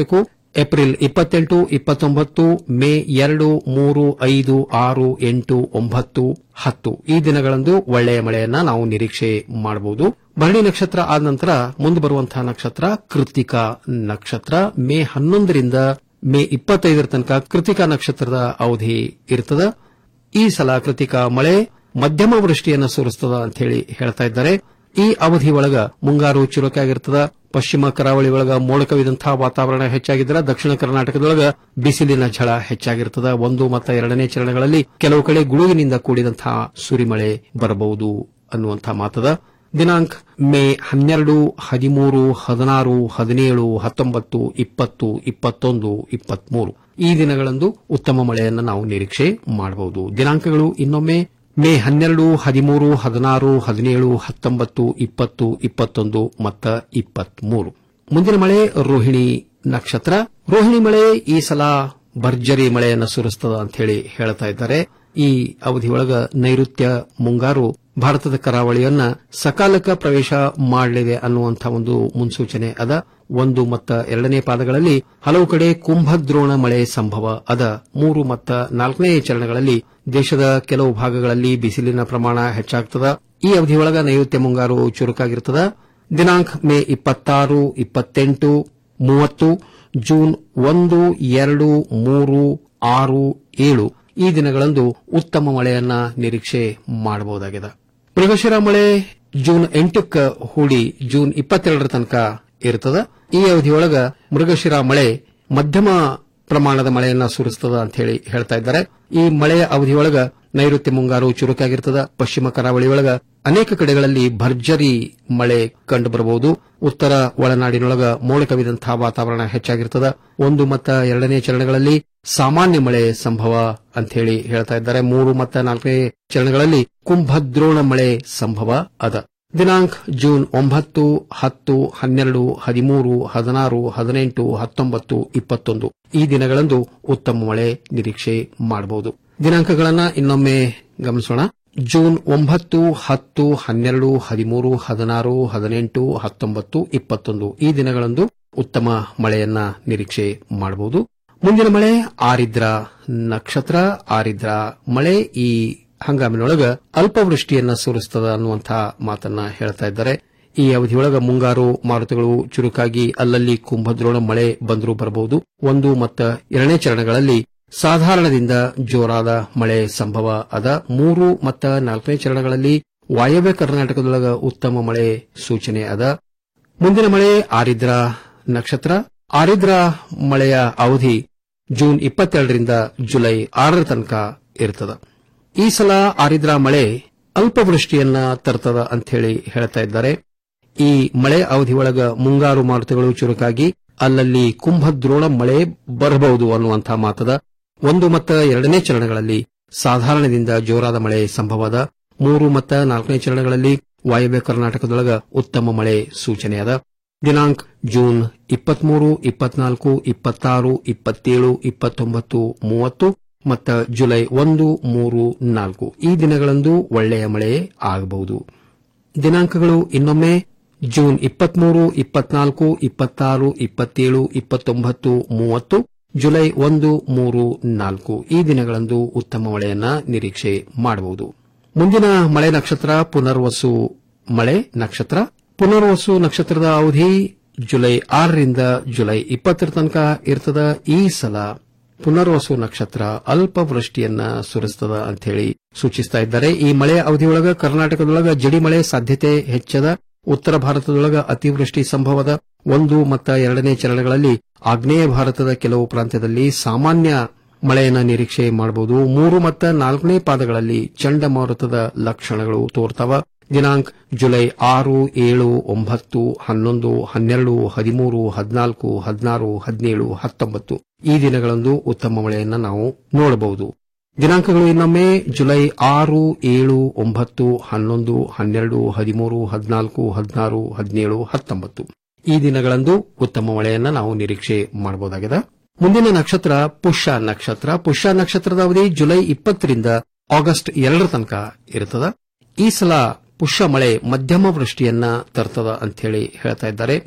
ಏಪ್ರಿಲ್ ಇಪ್ಪತ್ತೆಂಟು ಇಪ್ಪತ್ತೊಂಬತ್ತು ಮೇ ಎರಡು ಮೂರು ಐದು ಆರು ಎಂಟು ಒಂಬತ್ತು ಹತ್ತು ಈ ದಿನಗಳಂದು ಒಳ್ಳೆಯ ಮಳೆಯನ್ನ ನಾವು ನಿರೀಕ್ಷೆ ಮಾಡಬಹುದು ಭರಣಿ ನಕ್ಷತ್ರ ಆದ ನಂತರ ಮುಂದೆ ಬರುವಂತಹ ನಕ್ಷತ್ರ ಕೃತಿಕಾ ನಕ್ಷತ್ರ ಮೇ ಹನ್ನೊಂದರಿಂದ ಮೇ ಇಪ್ಪತ್ತೈದರ ತನಕ ಕೃತಿಕಾ ನಕ್ಷತ್ರದ ಅವಧಿ ಇರ್ತದ ಈ ಸಲ ಕೃತಿಕಾ ಮಳೆ ಮಧ್ಯಮ ವೃಷ್ಟಿಯನ್ನು ಸುರಿಸ್ತದ ಅಂತ ಹೇಳಿ ಹೇಳ್ತಾ ಇದ್ದಾರೆ ಈ ಅವಧಿ ಒಳಗ ಮುಂಗಾರು ಚುರುಕಾಗಿರ್ತದ ಪಶ್ಚಿಮ ಕರಾವಳಿ ಒಳಗ ಮೋಡಕವಿದಂತಹ ವಾತಾವರಣ ಹೆಚ್ಚಾಗಿದ್ರೆ ದಕ್ಷಿಣ ಕರ್ನಾಟಕದೊಳಗ ಬಿಸಿಲಿನ ಝಳ ಹೆಚ್ಚಾಗಿರ್ತದ ಒಂದು ಮತ್ತು ಎರಡನೇ ಚರಣಗಳಲ್ಲಿ ಕೆಲವು ಕಡೆ ಗುಡುಗಿನಿಂದ ಕೂಡಿದಂತಹ ಸುರಿಮಳೆ ಬರಬಹುದು ಅನ್ನುವಂತಹ ಮಾತದ ದಿನಾಂಕ ಮೇ ಹನ್ನೆರಡು ಹದಿಮೂರು ಹದಿನಾರು ಹದಿನೇಳು ಹತ್ತೊಂಬತ್ತು ಇಪ್ಪತ್ತು ಇಪ್ಪತ್ತೊಂದು ಇಪ್ಪತ್ಮೂರು ಈ ದಿನಗಳಂದು ಉತ್ತಮ ಮಳೆಯನ್ನು ನಾವು ನಿರೀಕ್ಷೆ ಮಾಡಬಹುದು ದಿನಾಂಕಗಳು ಇನ್ನೊಮ್ಮೆ ಮೇ ಹನ್ನೆರಡು ಹದಿಮೂರು ಹದಿನಾರು ಹದಿನೇಳು ಹತ್ತೊಂಬತ್ತು ಇಪ್ಪತ್ತು ಇಪ್ಪತ್ತೊಂದು ಮತ್ತು ಇಪ್ಪತ್ಮೂರು ಮುಂದಿನ ಮಳೆ ರೋಹಿಣಿ ನಕ್ಷತ್ರ ರೋಹಿಣಿ ಮಳೆ ಈ ಸಲ ಭರ್ಜರಿ ಮಳೆಯನ್ನು ಸುರಿಸ್ತದ ಅಂತ ಹೇಳಿ ಹೇಳ್ತಾ ಇದ್ದಾರೆ ಈ ಅವಧಿಯೊಳಗ ನೈಋತ್ಯ ಮುಂಗಾರು ಭಾರತದ ಕರಾವಳಿಯನ್ನ ಸಕಾಲಕ ಪ್ರವೇಶ ಮಾಡಲಿದೆ ಅನ್ನುವಂತಹ ಒಂದು ಮುನ್ಸೂಚನೆ ಅದ ಒಂದು ಮತ್ತು ಎರಡನೇ ಪಾದಗಳಲ್ಲಿ ಹಲವು ಕಡೆ ಕುಂಭದ್ರೋಣ ಮಳೆ ಸಂಭವ ಅದ ಮೂರು ಮತ್ತು ನಾಲ್ಕನೇ ಚರಣಗಳಲ್ಲಿ ದೇಶದ ಕೆಲವು ಭಾಗಗಳಲ್ಲಿ ಬಿಸಿಲಿನ ಪ್ರಮಾಣ ಹೆಚ್ಚಾಗ್ತದ ಈ ಅವಧಿಯೊಳಗ ನೈಋತ್ಯ ಮುಂಗಾರು ಚುರುಕಾಗಿರ್ತದ ದಿನಾಂಕ ಮೇ ಇಪ್ಪತ್ತಾರು ಇಪ್ಪತ್ತೆಂಟು ಮೂವತ್ತು ಜೂನ್ ಒಂದು ಎರಡು ಮೂರು ಆರು ಏಳು ಈ ದಿನಗಳಂದು ಉತ್ತಮ ಮಳೆಯನ್ನ ನಿರೀಕ್ಷೆ ಮಾಡಬಹುದಾಗಿದೆ ಮೃಗಶಿರ ಮಳೆ ಜೂನ್ ಎಂಟಕ್ಕೆ ಹೂಡಿ ಜೂನ್ ಇಪ್ಪತ್ತೆರಡರ ತನಕ ಇರ್ತದ ಈ ಅವಧಿಯೊಳಗ ಮೃಗಶಿರ ಮಳೆ ಮಧ್ಯಮ ಪ್ರಮಾಣದ ಮಳೆಯನ್ನ ಸುರಿಸ್ತದ ಅಂತ ಹೇಳಿ ಹೇಳ್ತಾ ಇದ್ದಾರೆ ಈ ಮಳೆಯ ಅವಧಿಯೊಳಗ ನೈಋತ್ಯ ಮುಂಗಾರು ಚುರುಕಾಗಿರ್ತದ ಪಶ್ಚಿಮ ಕರಾವಳಿಯೊಳಗ ಅನೇಕ ಕಡೆಗಳಲ್ಲಿ ಭರ್ಜರಿ ಮಳೆ ಕಂಡುಬರಬಹುದು ಉತ್ತರ ಒಳನಾಡಿನೊಳಗ ಮೋಡ ಕವಿದಂತಹ ವಾತಾವರಣ ಹೆಚ್ಚಾಗಿರ್ತದ ಒಂದು ಮತ್ತು ಎರಡನೇ ಚರಣಗಳಲ್ಲಿ ಸಾಮಾನ್ಯ ಮಳೆ ಸಂಭವ ಅಂತ ಹೇಳಿ ಹೇಳ್ತಾ ಇದ್ದಾರೆ ಮೂರು ಮತ್ತು ನಾಲ್ಕನೇ ಚರಣಗಳಲ್ಲಿ ಕುಂಭದ್ರೋಣ ಮಳೆ ಸಂಭವ ಅದ ದಿನಾಂಕ ಜೂನ್ ಒಂಬತ್ತು ಹತ್ತು ಹನ್ನೆರಡು ಹದಿಮೂರು ಹದಿನಾರು ಹದಿನೆಂಟು ಹತ್ತೊಂಬತ್ತು ಇಪ್ಪತ್ತೊಂದು ಈ ದಿನಗಳಂದು ಉತ್ತಮ ಮಳೆ ನಿರೀಕ್ಷೆ ಮಾಡಬಹುದು ದಿನಾಂಕಗಳನ್ನ ಇನ್ನೊಮ್ಮೆ ಗಮನಿಸೋಣ ಜೂನ್ ಒಂಬತ್ತು ಹತ್ತು ಹನ್ನೆರಡು ಹದಿಮೂರು ಹದಿನಾರು ಹದಿನೆಂಟು ಹತ್ತೊಂಬತ್ತು ಇಪ್ಪತ್ತೊಂದು ಈ ದಿನಗಳಂದು ಉತ್ತಮ ಮಳೆಯನ್ನ ನಿರೀಕ್ಷೆ ಮಾಡಬಹುದು ಮುಂದಿನ ಮಳೆ ಆರಿದ್ರ ನಕ್ಷತ್ರ ಆರಿದ್ರ ಮಳೆ ಈ ಹಂಗಾಮಿನೊಳಗ ಅಲ್ಪವೃಷ್ಟಿಯನ್ನ ಸುರಿಸ್ತದ ಅನ್ನುವಂತಹ ಮಾತನ್ನ ಹೇಳ್ತಾ ಇದ್ದಾರೆ ಈ ಅವಧಿಯೊಳಗ ಮುಂಗಾರು ಮಾರುತಗಳು ಚುರುಕಾಗಿ ಅಲ್ಲಲ್ಲಿ ಕುಂಭದ್ರೋಣ ಮಳೆ ಬಂದರೂ ಬರಬಹುದು ಒಂದು ಮತ್ತು ಎರಡನೇ ಚರಣಗಳಲ್ಲಿ ಸಾಧಾರಣದಿಂದ ಜೋರಾದ ಮಳೆ ಸಂಭವ ಅದ ಮೂರು ಮತ್ತು ನಾಲ್ಕನೇ ಚರಣಗಳಲ್ಲಿ ವಾಯವ್ಯ ಕರ್ನಾಟಕದೊಳಗ ಉತ್ತಮ ಮಳೆ ಸೂಚನೆ ಅದ ಮುಂದಿನ ಮಳೆ ಆರಿದ್ರ ನಕ್ಷತ್ರ ಆರಿದ್ರ ಮಳೆಯ ಅವಧಿ ಜೂನ್ ಇಪ್ಪತ್ತೆರಡರಿಂದ ಜುಲೈ ಆರರ ತನಕ ಇರ್ತದ ಈ ಸಲ ಆರಿದ್ರ ಮಳೆ ಅಲ್ಪವೃಷ್ಟಿಯನ್ನ ತರ್ತದ ಅಂತ ಹೇಳಿ ಹೇಳ್ತಾ ಇದ್ದಾರೆ ಈ ಮಳೆ ಅವಧಿ ಒಳಗ ಮುಂಗಾರು ಮಾರುತಗಳು ಚುರುಕಾಗಿ ಅಲ್ಲಲ್ಲಿ ಕುಂಭದ್ರೋಣ ಮಳೆ ಬರಬಹುದು ಅನ್ನುವಂತಹ ಮಾತದ ಒಂದು ಮತ್ತು ಎರಡನೇ ಚರಣಗಳಲ್ಲಿ ಸಾಧಾರಣದಿಂದ ಜೋರಾದ ಮಳೆ ಸಂಭವದ ಮೂರು ಮತ್ತು ನಾಲ್ಕನೇ ಚರಣಗಳಲ್ಲಿ ವಾಯವ್ಯ ಕರ್ನಾಟಕದೊಳಗ ಉತ್ತಮ ಮಳೆ ಸೂಚನೆಯದ ದಿನಾಂಕ ಜೂನ್ ಇಪ್ಪತ್ಮೂರು ಇಪ್ಪತ್ನಾಲ್ಕು ಇಪ್ಪತ್ತಾರು ಇಪ್ಪತ್ತೇಳು ಇಪ್ಪತ್ತೊಂಬತ್ತು ಮೂವತ್ತು ಮತ್ತು ಜುಲೈ ಒಂದು ಮೂರು ನಾಲ್ಕು ಈ ದಿನಗಳಂದು ಒಳ್ಳೆಯ ಮಳೆ ಆಗಬಹುದು ದಿನಾಂಕಗಳು ಇನ್ನೊಮ್ಮೆ ಜೂನ್ ಇಪ್ಪತ್ಮೂರು ಇಪ್ಪತ್ನಾಲ್ಕು ಇಪ್ಪತ್ತಾರು ಇಪ್ಪತ್ತೇಳು ಇಪ್ಪತ್ತೊಂಬತ್ತು ಮೂವತ್ತು ಜುಲೈ ಒಂದು ಮೂರು ನಾಲ್ಕು ಈ ದಿನಗಳಂದು ಉತ್ತಮ ಮಳೆಯನ್ನ ನಿರೀಕ್ಷೆ ಮಾಡಬಹುದು ಮುಂದಿನ ಮಳೆ ನಕ್ಷತ್ರ ಪುನರ್ವಸು ಮಳೆ ನಕ್ಷತ್ರ ಪುನರ್ವಸು ನಕ್ಷತ್ರದ ಅವಧಿ ಜುಲೈ ಆರರಿಂದ ಜುಲೈ ಇಪ್ಪತ್ತರ ತನಕ ಇರ್ತದ ಈ ಸಲ ಪುನರ್ವಸು ನಕ್ಷತ್ರ ಅಲ್ಪ ವೃಷ್ಟಿಯನ್ನ ಸುರಿಸ್ತದ ಅಂತ ಹೇಳಿ ಸೂಚಿಸ್ತಾ ಇದ್ದಾರೆ ಈ ಮಳೆ ಅವಧಿಯೊಳಗ ಕರ್ನಾಟಕದೊಳಗ ಜಡಿ ಮಳೆ ಸಾಧ್ಯತೆ ಹೆಚ್ಚದ ಉತ್ತರ ಭಾರತದೊಳಗ ಅತಿವೃಷ್ಟಿ ಸಂಭವದ ಒಂದು ಮತ್ತು ಎರಡನೇ ಚರಣಗಳಲ್ಲಿ ಆಗ್ನೇಯ ಭಾರತದ ಕೆಲವು ಪ್ರಾಂತ್ಯದಲ್ಲಿ ಸಾಮಾನ್ಯ ಮಳೆಯನ್ನ ನಿರೀಕ್ಷೆ ಮಾಡಬಹುದು ಮೂರು ಮತ್ತು ನಾಲ್ಕನೇ ಪಾದಗಳಲ್ಲಿ ಚಂಡಮಾರುತದ ಲಕ್ಷಣಗಳು ತೋರ್ತಾವ ದಿನಾಂಕ ಜುಲೈ ಆರು ಏಳು ಒಂಬತ್ತು ಹನ್ನೊಂದು ಹನ್ನೆರಡು ಹದಿಮೂರು ಹದಿನಾಲ್ಕು ಹದಿನಾರು ಹದಿನೇಳು ಹತ್ತೊಂಬತ್ತು ಈ ದಿನಗಳಂದು ಉತ್ತಮ ಮಳೆಯನ್ನ ನಾವು ನೋಡಬಹುದು ದಿನಾಂಕಗಳು ಇನ್ನೊಮ್ಮೆ ಜುಲೈ ಆರು ಏಳು ಒಂಬತ್ತು ಹನ್ನೊಂದು ಹನ್ನೆರಡು ಹದಿಮೂರು ಹದಿನಾಲ್ಕು ಹದಿನಾರು ಹದಿನೇಳು ಹತ್ತೊಂಬತ್ತು ಈ ದಿನಗಳಂದು ಉತ್ತಮ ಮಳೆಯನ್ನ ನಾವು ನಿರೀಕ್ಷೆ ಮಾಡಬಹುದಾಗಿದೆ ಮುಂದಿನ ನಕ್ಷತ್ರ ಪುಷ್ಯ ನಕ್ಷತ್ರ ಪುಷ್ಯ ನಕ್ಷತ್ರದ ಅವಧಿ ಜುಲೈ ಇಪ್ಪತ್ತರಿಂದ ಆಗಸ್ಟ್ ಎರಡರ ತನಕ ಇರುತ್ತದೆ ಈ ಸಲ ಪುಷ್ಯ ಮಳೆ ಮಧ್ಯಮ ವೃಷ್ಟಿಯನ್ನ ತರ್ತದ ಅಂತ ಹೇಳಿ ಹೇಳ್ತಾ ಇದ್ದಾರೆ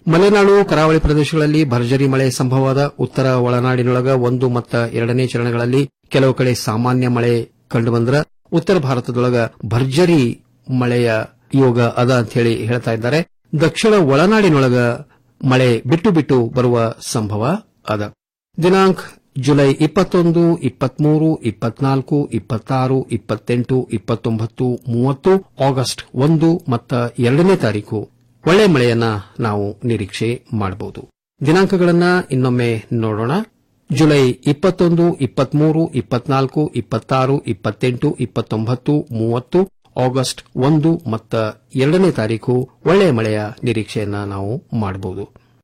ಮಲೆನಾಡು ಕರಾವಳಿ ಪ್ರದೇಶಗಳಲ್ಲಿ ಭರ್ಜರಿ ಮಳೆ ಸಂಭವವಾದ ಉತ್ತರ ಒಳನಾಡಿನೊಳಗ ಒಂದು ಮತ್ತು ಎರಡನೇ ಚರಣಗಳಲ್ಲಿ ಕೆಲವು ಕಡೆ ಸಾಮಾನ್ಯ ಮಳೆ ಕಂಡುಬಂದ್ರ ಉತ್ತರ ಭಾರತದೊಳಗ ಭರ್ಜರಿ ಮಳೆಯ ಯೋಗ ಅದ ಅಂತ ಹೇಳಿ ಹೇಳ್ತಾ ಇದ್ದಾರೆ ದಕ್ಷಿಣ ಒಳನಾಡಿನೊಳಗ ಮಳೆ ಬಿಟ್ಟು ಬಿಟ್ಟು ಬರುವ ಸಂಭವ ಅದ ದಿನಾಂಕ ಜುಲೈ ಇಪ್ಪತ್ತೊಂದು ಇಪ್ಪತ್ಮೂರು ಇಪ್ಪತ್ನಾಲ್ಕು ಇಪ್ಪತ್ತಾರು ಇಪ್ಪತ್ತೆಂಟು ಇಪ್ಪತ್ತೊಂಬತ್ತು ಮೂವತ್ತು ಆಗಸ್ಟ್ ಒಂದು ಮತ್ತು ಎರಡನೇ ತಾರೀಕು ಒಳ್ಳೆ ಮಳೆಯನ್ನ ನಾವು ನಿರೀಕ್ಷೆ ಮಾಡಬಹುದು ದಿನಾಂಕಗಳನ್ನ ಇನ್ನೊಮ್ಮೆ ನೋಡೋಣ ಜುಲೈ ಇಪ್ಪತ್ತೊಂದು ಇಪ್ಪತ್ಮೂರು ಇಪ್ಪತ್ನಾಲ್ಕು ಇಪ್ಪತ್ತಾರು ಇಪ್ಪತ್ತೆಂಟು ಇಪ್ಪತ್ತೊಂಬತ್ತು ಮೂವತ್ತು ಆಗಸ್ಟ್ ಒಂದು ಮತ್ತು ಎರಡನೇ ತಾರೀಕು ಒಳ್ಳೆಯ ಮಳೆಯ ನಿರೀಕ್ಷೆಯನ್ನ ನಾವು ಮಾಡಬಹುದು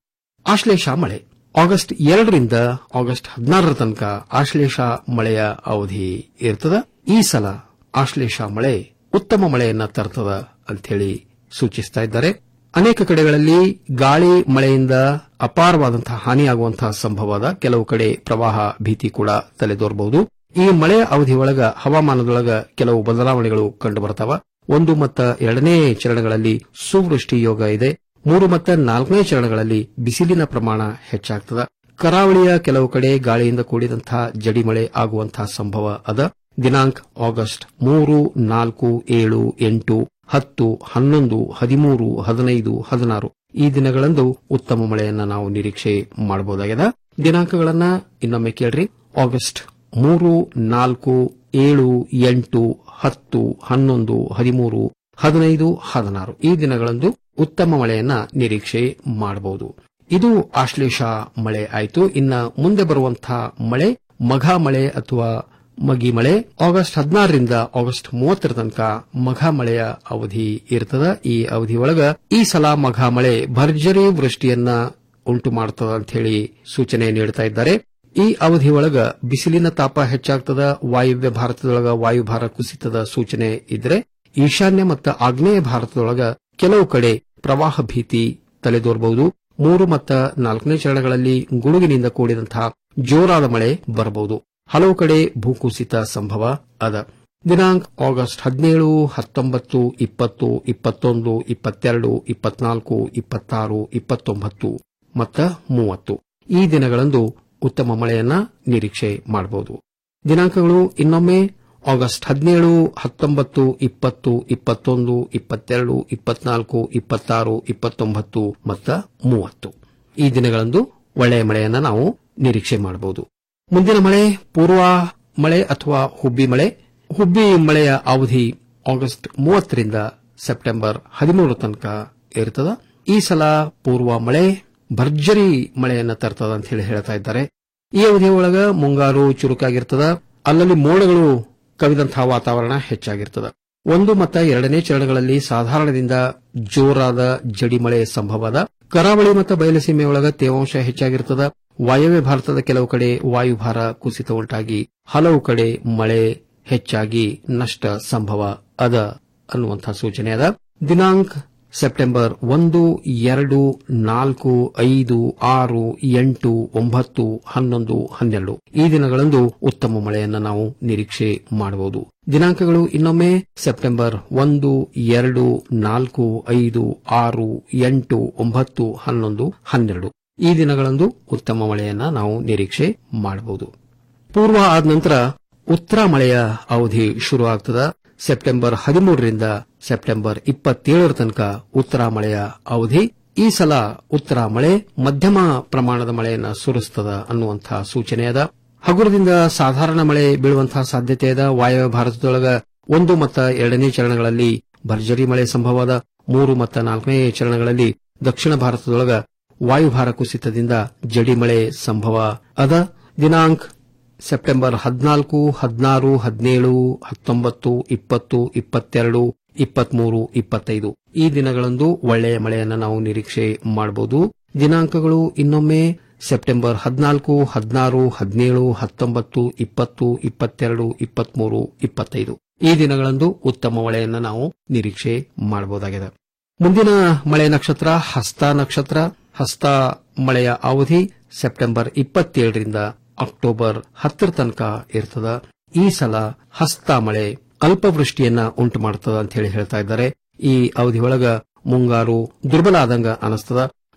ಆಶ್ಲೇಷ ಮಳೆ ಆಗಸ್ಟ್ ಎರಡರಿಂದ ಆಗಸ್ಟ್ ಹದಿನಾರರ ತನಕ ಆಶ್ಲೇಷ ಮಳೆಯ ಅವಧಿ ಇರ್ತದ ಈ ಸಲ ಆಶ್ಲೇಷ ಮಳೆ ಉತ್ತಮ ಮಳೆಯನ್ನ ತರ್ತದ ಅಂಥೇಳಿ ಸೂಚಿಸ್ತಾ ಇದ್ದಾರೆ ಅನೇಕ ಕಡೆಗಳಲ್ಲಿ ಗಾಳಿ ಮಳೆಯಿಂದ ಅಪಾರವಾದಂತಹ ಹಾನಿಯಾಗುವಂತಹ ಸಂಭವದ ಕೆಲವು ಕಡೆ ಪ್ರವಾಹ ಭೀತಿ ಕೂಡ ತಲೆದೋರಬಹುದು ಈ ಮಳೆಯ ಅವಧಿ ಒಳಗ ಹವಾಮಾನದೊಳಗ ಕೆಲವು ಬದಲಾವಣೆಗಳು ಕಂಡುಬರ್ತಾವ ಒಂದು ಮತ್ತು ಎರಡನೇ ಚರಣಗಳಲ್ಲಿ ಸುವೃಷ್ಟಿ ಯೋಗ ಇದೆ ಮೂರು ಮತ್ತು ನಾಲ್ಕನೇ ಚರಣಗಳಲ್ಲಿ ಬಿಸಿಲಿನ ಪ್ರಮಾಣ ಹೆಚ್ಚಾಗ್ತದ ಕರಾವಳಿಯ ಕೆಲವು ಕಡೆ ಗಾಳಿಯಿಂದ ಕೂಡಿದಂತಹ ಜಡಿಮಳೆ ಆಗುವಂತಹ ಸಂಭವ ಅದ ದಿನಾಂಕ ಆಗಸ್ಟ್ ಮೂರು ನಾಲ್ಕು ಏಳು ಎಂಟು ಹತ್ತು ಹನ್ನೊಂದು ಹದಿಮೂರು ಹದಿನೈದು ಹದಿನಾರು ಈ ದಿನಗಳಂದು ಉತ್ತಮ ಮಳೆಯನ್ನ ನಾವು ನಿರೀಕ್ಷೆ ಮಾಡಬಹುದಾಗಿದೆ ದಿನಾಂಕಗಳನ್ನ ಇನ್ನೊಮ್ಮೆ ಕೇಳ್ರಿ ಆಗಸ್ಟ್ ಮೂರು ನಾಲ್ಕು ಏಳು ಎಂಟು ಹತ್ತು ಹನ್ನೊಂದು ಹದಿಮೂರು ಹದಿನೈದು ಹದಿನಾರು ಈ ದಿನಗಳಂದು ಉತ್ತಮ ಮಳೆಯನ್ನ ನಿರೀಕ್ಷೆ ಮಾಡಬಹುದು ಇದು ಆಶ್ಲೇಷ ಮಳೆ ಆಯಿತು ಇನ್ನ ಮುಂದೆ ಬರುವಂತಹ ಮಳೆ ಮಘ ಮಳೆ ಅಥವಾ ಮಗಿ ಮಳೆ ಆಗಸ್ಟ್ ಹದಿನಾರರಿಂದ ಆಗಸ್ಟ್ ಮೂವತ್ತರ ತನಕ ಮಘ ಮಳೆಯ ಅವಧಿ ಇರ್ತದ ಈ ಅವಧಿ ಒಳಗ ಈ ಸಲ ಮಘ ಮಳೆ ಭರ್ಜರಿ ವೃಷ್ಟಿಯನ್ನ ಉಂಟು ಮಾಡ್ತದ ಅಂತ ಹೇಳಿ ಸೂಚನೆ ನೀಡುತ್ತಾ ಇದ್ದಾರೆ ಈ ಅವಧಿ ಒಳಗ ಬಿಸಿಲಿನ ತಾಪ ಹೆಚ್ಚಾಗ್ತದ ವಾಯುವ್ಯ ಭಾರತದೊಳಗ ವಾಯುಭಾರ ಕುಸಿತದ ಸೂಚನೆ ಇದ್ರೆ ಈಶಾನ್ಯ ಮತ್ತು ಆಗ್ನೇಯ ಭಾರತದೊಳಗ ಕೆಲವು ಕಡೆ ಪ್ರವಾಹ ಭೀತಿ ತಲೆದೋರಬಹುದು ಮೂರು ಮತ್ತು ನಾಲ್ಕನೇ ಚರಣಗಳಲ್ಲಿ ಗುಡುಗಿನಿಂದ ಕೂಡಿದಂತಹ ಜೋರಾದ ಮಳೆ ಬರಬಹುದು ಹಲವು ಕಡೆ ಭೂಕುಸಿತ ಸಂಭವ ಅದ ದಿನಾಂಕ ಆಗಸ್ಟ್ ಹದಿನೇಳು ಹತ್ತೊಂಬತ್ತು ಇಪ್ಪತ್ತು ಇಪ್ಪತ್ತೊಂದು ಇಪ್ಪತ್ತೆರಡು ಇಪ್ಪತ್ನಾಲ್ಕು ಇಪ್ಪತ್ತಾರು ಇಪ್ಪತ್ತೊಂಬತ್ತು ಮತ್ತು ಮೂವತ್ತು ಈ ದಿನಗಳಂದು ಉತ್ತಮ ಮಳೆಯನ್ನ ನಿರೀಕ್ಷೆ ಮಾಡಬಹುದು ದಿನಾಂಕಗಳು ಇನ್ನೊಮ್ಮೆ ಆಗಸ್ಟ್ ಹದಿನೇಳು ಹತ್ತೊಂಬತ್ತು ಇಪ್ಪತ್ತು ಇಪ್ಪತ್ತೊಂದು ಇಪ್ಪತ್ತೆರಡು ಇಪ್ಪತ್ನಾಲ್ಕು ಇಪ್ಪತ್ತಾರು ಇಪ್ಪತ್ತೊಂಬತ್ತು ಮತ್ತು ಮೂವತ್ತು ಈ ದಿನಗಳಂದು ಒಳ್ಳೆಯ ಮಳೆಯನ್ನ ನಾವು ನಿರೀಕ್ಷೆ ಮಾಡಬಹುದು ಮುಂದಿನ ಮಳೆ ಪೂರ್ವ ಮಳೆ ಅಥವಾ ಹುಬ್ಬಿ ಮಳೆ ಹುಬ್ಬಿ ಮಳೆಯ ಅವಧಿ ಆಗಸ್ಟ್ ಮೂವತ್ತರಿಂದ ಸೆಪ್ಟೆಂಬರ್ ಹದಿಮೂರು ತನಕ ಇರ್ತದ ಈ ಸಲ ಪೂರ್ವ ಮಳೆ ಭರ್ಜರಿ ಮಳೆಯನ್ನ ತರ್ತದ ಅಂತ ಹೇಳಿ ಹೇಳ್ತಾ ಇದ್ದಾರೆ ಈ ಅವಧಿಯ ಒಳಗ ಮುಂಗಾರು ಚುರುಕಾಗಿರ್ತದ ಅಲ್ಲಲ್ಲಿ ಮೋಡಗಳು ಕವಿದಂತಹ ವಾತಾವರಣ ಹೆಚ್ಚಾಗಿರ್ತದ ಒಂದು ಮತ್ತು ಎರಡನೇ ಚರಣಗಳಲ್ಲಿ ಸಾಧಾರಣದಿಂದ ಜೋರಾದ ಜಡಿಮಳೆ ಸಂಭವದ ಕರಾವಳಿ ಮತ್ತು ಬಯಲುಸೀಮೆಯೊಳಗ ತೇವಾಂಶ ಹೆಚ್ಚಾಗಿರ್ತದ ವಾಯವ್ಯ ಭಾರತದ ಕೆಲವು ಕಡೆ ವಾಯುಭಾರ ಕುಸಿತ ಉಂಟಾಗಿ ಹಲವು ಕಡೆ ಮಳೆ ಹೆಚ್ಚಾಗಿ ನಷ್ಟ ಸಂಭವ ಅದ ಅನ್ನುವಂತಹ ಸೂಚನೆ ಅದ ದಿನಾಂಕ ಸೆಪ್ಟೆಂಬರ್ ಒಂದು ಎರಡು ನಾಲ್ಕು ಐದು ಆರು ಎಂಟು ಒಂಬತ್ತು ಹನ್ನೊಂದು ಹನ್ನೆರಡು ಈ ದಿನಗಳಂದು ಉತ್ತಮ ಮಳೆಯನ್ನು ನಾವು ನಿರೀಕ್ಷೆ ಮಾಡಬಹುದು ದಿನಾಂಕಗಳು ಇನ್ನೊಮ್ಮೆ ಸೆಪ್ಟೆಂಬರ್ ಒಂದು ಎರಡು ನಾಲ್ಕು ಐದು ಆರು ಎಂಟು ಒಂಬತ್ತು ಹನ್ನೊಂದು ಹನ್ನೆರಡು ಈ ದಿನಗಳಂದು ಉತ್ತಮ ಮಳೆಯನ್ನ ನಾವು ನಿರೀಕ್ಷೆ ಮಾಡಬಹುದು ಪೂರ್ವ ಆದ ನಂತರ ಉತ್ತರ ಮಳೆಯ ಅವಧಿ ಶುರು ಆಗ್ತದ ಸೆಪ್ಟೆಂಬರ್ ಹದಿಮೂರರಿಂದ ಸೆಪ್ಟೆಂಬರ್ ಇಪ್ಪತ್ತೇಳರ ತನಕ ಉತ್ತರ ಮಳೆಯ ಅವಧಿ ಈ ಸಲ ಉತ್ತರ ಮಳೆ ಮಧ್ಯಮ ಪ್ರಮಾಣದ ಮಳೆಯನ್ನ ಸುರಿಸ್ತದ ಅನ್ನುವಂತಹ ಸೂಚನೆ ಅದ ಹಗುರದಿಂದ ಸಾಧಾರಣ ಮಳೆ ಬೀಳುವಂತಹ ಸಾಧ್ಯತೆ ಅದ ವಾಯವ್ಯ ಭಾರತದೊಳಗ ಒಂದು ಮತ್ತು ಎರಡನೇ ಚರಣಗಳಲ್ಲಿ ಭರ್ಜರಿ ಮಳೆ ಸಂಭವದ ಮೂರು ಮತ್ತು ನಾಲ್ಕನೇ ಚರಣಗಳಲ್ಲಿ ದಕ್ಷಿಣ ಭಾರತದೊಳಗ ವಾಯುಭಾರ ಕುಸಿತದಿಂದ ಜಡಿ ಮಳೆ ಸಂಭವ ಅದ ದಿನಾಂಕ ಸೆಪ್ಟೆಂಬರ್ ಹದಿನಾಲ್ಕು ಹದಿನಾರು ಹದಿನೇಳು ಹತ್ತೊಂಬತ್ತು ಇಪ್ಪತ್ತು ಇಪ್ಪತ್ತೆರಡು ಇಪ್ಪತ್ಮೂರು ಇಪ್ಪತ್ತೈದು ಈ ದಿನಗಳಂದು ಒಳ್ಳೆಯ ಮಳೆಯನ್ನು ನಾವು ನಿರೀಕ್ಷೆ ಮಾಡಬಹುದು ದಿನಾಂಕಗಳು ಇನ್ನೊಮ್ಮೆ ಸೆಪ್ಟೆಂಬರ್ ಹದಿನಾಲ್ಕು ಹದಿನಾರು ಹದಿನೇಳು ಹತ್ತೊಂಬತ್ತು ಇಪ್ಪತ್ತು ಇಪ್ಪತ್ತೆರಡು ಇಪ್ಪತ್ಮೂರು ಇಪ್ಪತ್ತೈದು ಈ ದಿನಗಳಂದು ಉತ್ತಮ ಮಳೆಯನ್ನು ನಾವು ನಿರೀಕ್ಷೆ ಮಾಡಬಹುದಾಗಿದೆ ಮುಂದಿನ ಮಳೆ ನಕ್ಷತ್ರ ಹಸ್ತ ನಕ್ಷತ್ರ ಹಸ್ತ ಮಳೆಯ ಅವಧಿ ಸೆಪ್ಟೆಂಬರ್ ಇಪ್ಪತ್ತೇಳರಿಂದ ಅಕ್ಟೋಬರ್ ಹತ್ತರ ತನಕ ಇರ್ತದ ಈ ಸಲ ಹಸ್ತ ಮಳೆ ಅಲ್ಪವೃಷ್ಟಿಯನ್ನ ಉಂಟು ಮಾಡುತ್ತದ ಅಂತ ಹೇಳಿ ಹೇಳ್ತಾ ಇದ್ದಾರೆ ಈ ಅವಧಿಯೊಳಗ ಮುಂಗಾರು ದುರ್ಬಲ ಆದಂಗ ಅನಿಸ್ತದ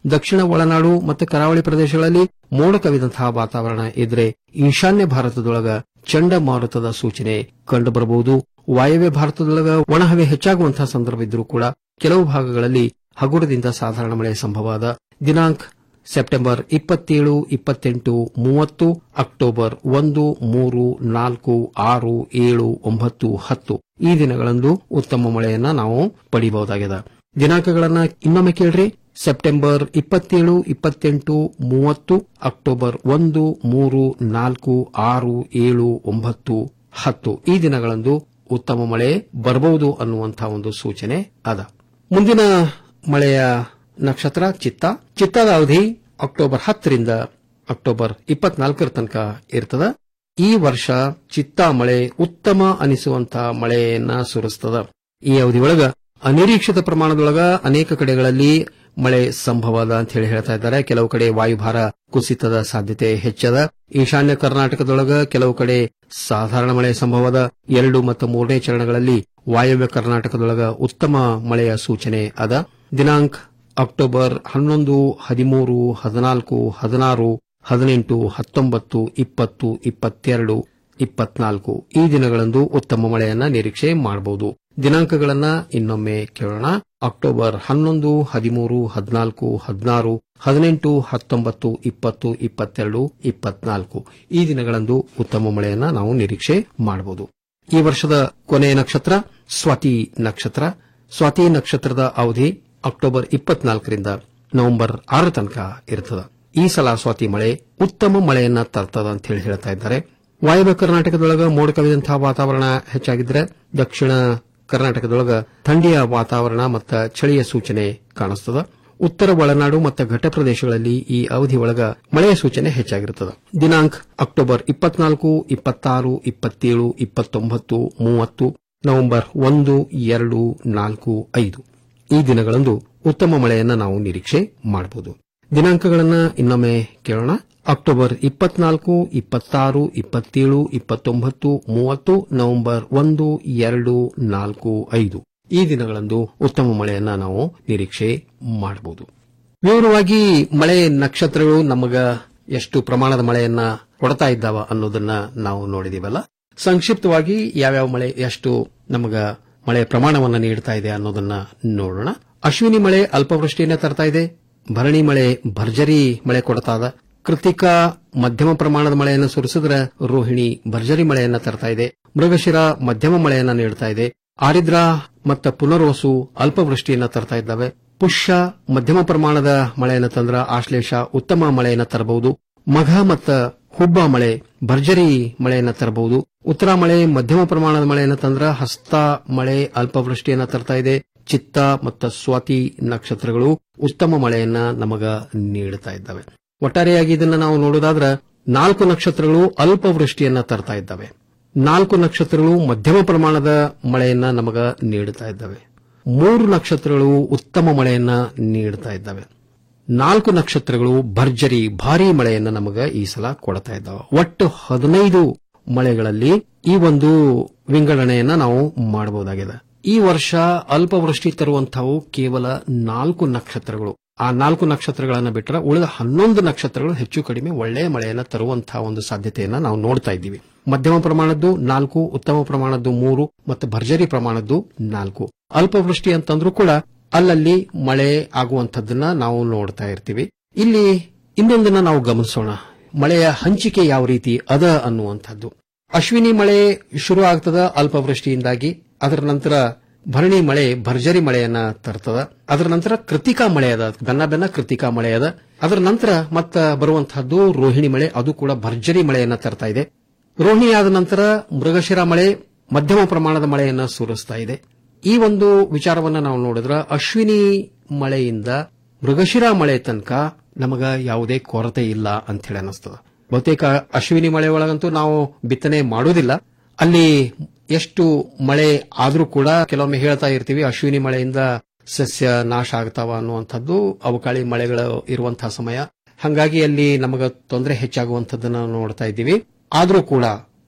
ದಕ್ಷಿಣ ಒಳನಾಡು ಮತ್ತು ಕರಾವಳಿ ಪ್ರದೇಶಗಳಲ್ಲಿ ಮೋಡ ಕವಿದಂತಹ ವಾತಾವರಣ ಇದ್ರೆ ಈಶಾನ್ಯ ಭಾರತದೊಳಗ ಚಂಡಮಾರುತದ ಸೂಚನೆ ಕಂಡುಬರಬಹುದು ವಾಯವ್ಯ ಭಾರತದೊಳಗ ಒಣಹವೆ ಹೆಚ್ಚಾಗುವಂತಹ ಸಂದರ್ಭ ಇದ್ರೂ ಕೂಡ ಕೆಲವು ಭಾಗಗಳಲ್ಲಿ ಹಗುರದಿಂದ ಸಾಧಾರಣ ಮಳೆ ಸಂಭವವಾದ ದಿನಾಂಕ ಸೆಪ್ಟೆಂಬರ್ ಇಪ್ಪತ್ತೇಳು ಇಪ್ಪತ್ತೆಂಟು ಮೂವತ್ತು ಅಕ್ಟೋಬರ್ ಒಂದು ಮೂರು ನಾಲ್ಕು ಆರು ಏಳು ಒಂಬತ್ತು ಹತ್ತು ಈ ದಿನಗಳಂದು ಉತ್ತಮ ಮಳೆಯನ್ನ ನಾವು ಪಡೆಯಬಹುದಾಗಿದೆ ದಿನಾಂಕಗಳನ್ನ ಇನ್ನೊಮ್ಮೆ ಕೇಳ್ರಿ ಸೆಪ್ಟೆಂಬರ್ ಇಪ್ಪತ್ತೇಳು ಇಪ್ಪತ್ತೆಂಟು ಮೂವತ್ತು ಅಕ್ಟೋಬರ್ ಒಂದು ಮೂರು ನಾಲ್ಕು ಆರು ಏಳು ಒಂಬತ್ತು ಹತ್ತು ಈ ದಿನಗಳಂದು ಉತ್ತಮ ಮಳೆ ಬರಬಹುದು ಅನ್ನುವಂತಹ ಒಂದು ಸೂಚನೆ ಅದ ಮುಂದಿನ ಮಳೆಯ ನಕ್ಷತ್ರ ಚಿತ್ತ ಚಿತ್ತದ ಅವಧಿ ಅಕ್ಟೋಬರ್ ಹತ್ತರಿಂದ ಅಕ್ಟೋಬರ್ ಇಪ್ಪತ್ನಾಲ್ಕರ ತನಕ ಇರ್ತದ ಈ ವರ್ಷ ಚಿತ್ತ ಮಳೆ ಉತ್ತಮ ಅನಿಸುವಂತಹ ಮಳೆಯನ್ನ ಸುರಿಸ್ತದ ಈ ಅವಧಿಯೊಳಗ ಅನಿರೀಕ್ಷಿತ ಪ್ರಮಾಣದೊಳಗ ಅನೇಕ ಕಡೆಗಳಲ್ಲಿ ಮಳೆ ಸಂಭವದ ಅಂತ ಹೇಳಿ ಹೇಳ್ತಾ ಇದ್ದಾರೆ ಕೆಲವು ಕಡೆ ವಾಯುಭಾರ ಕುಸಿತದ ಸಾಧ್ಯತೆ ಹೆಚ್ಚದ ಈಶಾನ್ಯ ಕರ್ನಾಟಕದೊಳಗ ಕೆಲವು ಕಡೆ ಸಾಧಾರಣ ಮಳೆ ಸಂಭವದ ಎರಡು ಮತ್ತು ಮೂರನೇ ಚರಣಗಳಲ್ಲಿ ವಾಯವ್ಯ ಕರ್ನಾಟಕದೊಳಗ ಉತ್ತಮ ಮಳೆಯ ಸೂಚನೆ ಅದ ದಿನಾಂಕ ಅಕ್ಟೋಬರ್ ಹನ್ನೊಂದು ಹದಿಮೂರು ಹದಿನಾಲ್ಕು ಹದಿನಾರು ಹದಿನೆಂಟು ಹತ್ತೊಂಬತ್ತು ಇಪ್ಪತ್ತು ಇಪ್ಪತ್ತೆರಡು ಇಪ್ಪತ್ನಾಲ್ಕು ಈ ದಿನಗಳಂದು ಉತ್ತಮ ಮಳೆಯನ್ನ ನಿರೀಕ್ಷೆ ಮಾಡಬಹುದು ದಿನಾಂಕಗಳನ್ನ ಇನ್ನೊಮ್ಮೆ ಕೇಳೋಣ ಅಕ್ಟೋಬರ್ ಹನ್ನೊಂದು ಹದಿಮೂರು ಹದಿನಾಲ್ಕು ಹದಿನಾರು ಹದಿನೆಂಟು ಹತ್ತೊಂಬತ್ತು ಇಪ್ಪತ್ತು ಇಪ್ಪತ್ತೆರಡು ಇಪ್ಪತ್ನಾಲ್ಕು ಈ ದಿನಗಳಂದು ಉತ್ತಮ ಮಳೆಯನ್ನ ನಾವು ನಿರೀಕ್ಷೆ ಮಾಡಬಹುದು ಈ ವರ್ಷದ ಕೊನೆಯ ನಕ್ಷತ್ರ ಸ್ವಾತಿ ನಕ್ಷತ್ರ ಸ್ವಾತಿ ನಕ್ಷತ್ರದ ಅವಧಿ ಅಕ್ಟೋಬರ್ ಇಪ್ಪತ್ನಾಲ್ಕರಿಂದ ನವೆಂಬರ್ ಆರ ತನಕ ಇರ್ತದ ಈ ಸಲ ಸ್ವಾತಿ ಮಳೆ ಉತ್ತಮ ಮಳೆಯನ್ನ ತರ್ತದ ಅಂತ ಹೇಳಿ ಹೇಳ್ತಾ ಇದ್ದಾರೆ ವಾಯವ್ಯ ಕರ್ನಾಟಕದೊಳಗ ಮೋಡ ಕವಿದಂತಹ ವಾತಾವರಣ ಹೆಚ್ಚಾಗಿದ್ರೆ ದಕ್ಷಿಣ ಕರ್ನಾಟಕದೊಳಗ ಥಂಡಿಯ ವಾತಾವರಣ ಮತ್ತು ಚಳಿಯ ಸೂಚನೆ ಕಾಣಿಸ್ತದ ಉತ್ತರ ಒಳನಾಡು ಮತ್ತು ಘಟ್ಟ ಪ್ರದೇಶಗಳಲ್ಲಿ ಈ ಅವಧಿ ಒಳಗ ಮಳೆಯ ಸೂಚನೆ ಹೆಚ್ಚಾಗಿರುತ್ತದೆ ದಿನಾಂಕ ಅಕ್ಟೋಬರ್ ಇಪ್ಪತ್ನಾಲ್ಕು ಇಪ್ಪತ್ತಾರು ಇಪ್ಪತ್ತೇಳು ಇಪ್ಪತ್ತೊಂಬತ್ತು ಮೂವತ್ತು ನವೆಂಬರ್ ಒಂದು ಎರಡು ನಾಲ್ಕು ಐದು ಈ ದಿನಗಳಂದು ಉತ್ತಮ ಮಳೆಯನ್ನ ನಾವು ನಿರೀಕ್ಷೆ ಮಾಡಬಹುದು ದಿನಾಂಕಗಳನ್ನ ಇನ್ನೊಮ್ಮೆ ಕೇಳೋಣ ಅಕ್ಟೋಬರ್ ಇಪ್ಪತ್ನಾಲ್ಕು ಇಪ್ಪತ್ತಾರು ಇಪ್ಪತ್ತೇಳು ಇಪ್ಪತ್ತೊಂಬತ್ತು ಮೂವತ್ತು ನವೆಂಬರ್ ಒಂದು ಎರಡು ನಾಲ್ಕು ಐದು ಈ ದಿನಗಳಂದು ಉತ್ತಮ ಮಳೆಯನ್ನ ನಾವು ನಿರೀಕ್ಷೆ ಮಾಡಬಹುದು ವಿವರವಾಗಿ ಮಳೆ ನಕ್ಷತ್ರಗಳು ನಮಗ ಎಷ್ಟು ಪ್ರಮಾಣದ ಮಳೆಯನ್ನ ಕೊಡ್ತಾ ಇದ್ದಾವ ಅನ್ನೋದನ್ನ ನಾವು ನೋಡಿದೀವಲ್ಲ ಸಂಕ್ಷಿಪ್ತವಾಗಿ ಯಾವ್ಯಾವ ಮಳೆ ಎಷ್ಟು ನಮಗ ಮಳೆ ಪ್ರಮಾಣವನ್ನ ನೀಡ್ತಾ ಇದೆ ಅನ್ನೋದನ್ನ ನೋಡೋಣ ಅಶ್ವಿನಿ ಮಳೆ ಅಲ್ಪವೃಷ್ಟಿಯನ್ನ ತರ್ತಾ ಇದೆ ಭರಣಿ ಮಳೆ ಭರ್ಜರಿ ಮಳೆ ಕೊಡ್ತಾದ ಕೃತಿಕಾ ಮಧ್ಯಮ ಪ್ರಮಾಣದ ಮಳೆಯನ್ನು ಸುರಿಸಿದ್ರೆ ರೋಹಿಣಿ ಭರ್ಜರಿ ಮಳೆಯನ್ನ ತರ್ತಾ ಇದೆ ಮೃಗಶಿರ ಮಧ್ಯಮ ಮಳೆಯನ್ನ ನೀಡ್ತಾ ಇದೆ ಆರಿದ್ರ ಮತ್ತು ಪುನರ್ವಸು ಅಲ್ಪವೃಷ್ಟಿಯನ್ನ ತರ್ತಾ ಇದ್ದಾವೆ ಪುಷ್ಯ ಮಧ್ಯಮ ಪ್ರಮಾಣದ ಮಳೆಯನ್ನು ತಂದ್ರ ಆಶ್ಲೇಷ ಉತ್ತಮ ಮಳೆಯನ್ನ ತರಬಹುದು ಮಘ ಮತ್ತು ಹುಬ್ಬ ಮಳೆ ಭರ್ಜರಿ ಮಳೆಯನ್ನ ತರಬಹುದು ಉತ್ತರ ಮಳೆ ಮಧ್ಯಮ ಪ್ರಮಾಣದ ಮಳೆಯನ್ನು ತಂದ್ರ ಹಸ್ತ ಮಳೆ ಅಲ್ಪವೃಷ್ಟಿಯನ್ನ ತರ್ತಾ ಇದೆ ಚಿತ್ತ ಮತ್ತು ಸ್ವಾತಿ ನಕ್ಷತ್ರಗಳು ಉತ್ತಮ ಮಳೆಯನ್ನ ನಮಗ ನೀಡುತ್ತಾ ಇದ್ದಾವೆ ಒಟ್ಟಾರೆಯಾಗಿ ಇದನ್ನ ನಾವು ನೋಡೋದಾದ್ರೆ ನಾಲ್ಕು ನಕ್ಷತ್ರಗಳು ಅಲ್ಪವೃಷ್ಟಿಯನ್ನ ತರ್ತಾ ಇದ್ದಾವೆ ನಾಲ್ಕು ನಕ್ಷತ್ರಗಳು ಮಧ್ಯಮ ಪ್ರಮಾಣದ ಮಳೆಯನ್ನ ನಮಗ ನೀಡುತ್ತಾ ಇದ್ದಾವೆ ಮೂರು ನಕ್ಷತ್ರಗಳು ಉತ್ತಮ ಮಳೆಯನ್ನ ನೀಡುತ್ತಾ ಇದ್ದಾವೆ ನಾಲ್ಕು ನಕ್ಷತ್ರಗಳು ಭರ್ಜರಿ ಭಾರೀ ಮಳೆಯನ್ನ ನಮಗ ಈ ಸಲ ಕೊಡ್ತಾ ಇದ್ದಾವೆ ಒಟ್ಟು ಹದಿನೈದು ಮಳೆಗಳಲ್ಲಿ ಈ ಒಂದು ವಿಂಗಡಣೆಯನ್ನ ನಾವು ಮಾಡಬಹುದಾಗಿದೆ ಈ ವರ್ಷ ಅಲ್ಪವೃಷ್ಟಿ ತರುವಂತಹವು ಕೇವಲ ನಾಲ್ಕು ನಕ್ಷತ್ರಗಳು ಆ ನಾಲ್ಕು ನಕ್ಷತ್ರಗಳನ್ನ ಬಿಟ್ಟರೆ ಉಳಿದ ಹನ್ನೊಂದು ನಕ್ಷತ್ರಗಳು ಹೆಚ್ಚು ಕಡಿಮೆ ಒಳ್ಳೆಯ ಮಳೆಯನ್ನ ತರುವಂತಹ ಒಂದು ಸಾಧ್ಯತೆಯನ್ನ ನಾವು ನೋಡ್ತಾ ಇದ್ದೀವಿ ಮಧ್ಯಮ ಪ್ರಮಾಣದ್ದು ನಾಲ್ಕು ಉತ್ತಮ ಪ್ರಮಾಣದ್ದು ಮೂರು ಮತ್ತು ಭರ್ಜರಿ ಪ್ರಮಾಣದ್ದು ನಾಲ್ಕು ಅಲ್ಪವೃಷ್ಟಿ ಅಂತಂದ್ರೂ ಕೂಡ ಅಲ್ಲಲ್ಲಿ ಮಳೆ ಆಗುವಂತದ್ದನ್ನ ನಾವು ನೋಡ್ತಾ ಇರ್ತೀವಿ ಇಲ್ಲಿ ಇನ್ನೊಂದನ್ನ ನಾವು ಗಮನಿಸೋಣ ಮಳೆಯ ಹಂಚಿಕೆ ಯಾವ ರೀತಿ ಅದ ಅನ್ನುವಂಥದ್ದು ಅಶ್ವಿನಿ ಮಳೆ ಶುರು ಆಗ್ತದ ಅಲ್ಪವೃಷ್ಟಿಯಿಂದಾಗಿ ಅದರ ನಂತರ ಭರಣಿ ಮಳೆ ಭರ್ಜರಿ ಮಳೆಯನ್ನ ತರ್ತದ ಅದರ ನಂತರ ಕೃತಿಕಾ ಮಳೆ ಅದ ಬೆನ್ನ ಬೆನ್ನ ಕೃತಿಕಾ ಮಳೆ ಅದ ಅದರ ನಂತರ ಮತ್ತ ಬರುವಂತಹದ್ದು ರೋಹಿಣಿ ಮಳೆ ಅದು ಕೂಡ ಭರ್ಜರಿ ಮಳೆಯನ್ನ ತರ್ತಾ ಇದೆ ರೋಹಿಣಿ ಆದ ನಂತರ ಮೃಗಶಿರ ಮಳೆ ಮಧ್ಯಮ ಪ್ರಮಾಣದ ಮಳೆಯನ್ನ ಸುರಿಸ್ತಾ ಇದೆ ಈ ಒಂದು ವಿಚಾರವನ್ನ ನಾವು ನೋಡಿದ್ರೆ ಅಶ್ವಿನಿ ಮಳೆಯಿಂದ ಮೃಗಶಿರ ಮಳೆ ತನಕ ನಮಗ ಯಾವುದೇ ಕೊರತೆ ಇಲ್ಲ ಅಂತ ಹೇಳಿ ಅನಿಸ್ತದ ಬಹುತೇಕ ಅಶ್ವಿನಿ ಮಳೆ ಒಳಗಂತೂ ನಾವು ಬಿತ್ತನೆ ಮಾಡುವುದಿಲ್ಲ ಅಲ್ಲಿ ಎಷ್ಟು ಮಳೆ ಆದ್ರೂ ಕೂಡ ಕೆಲವೊಮ್ಮೆ ಹೇಳ್ತಾ ಇರ್ತೀವಿ ಅಶ್ವಿನಿ ಮಳೆಯಿಂದ ಸಸ್ಯ ನಾಶ ಆಗ್ತಾವ ಅನ್ನುವಂಥದ್ದು ಅವಕಾಳಿ ಮಳೆಗಳು ಇರುವಂತಹ ಸಮಯ ಹಂಗಾಗಿ ಅಲ್ಲಿ ನಮಗ ತೊಂದರೆ ಹೆಚ್ಚಾಗುವಂಥದ್ದನ್ನ ನಾವು ನೋಡ್ತಾ ಇದ್ದೀವಿ ಆದ್ರೂ ಕೂಡ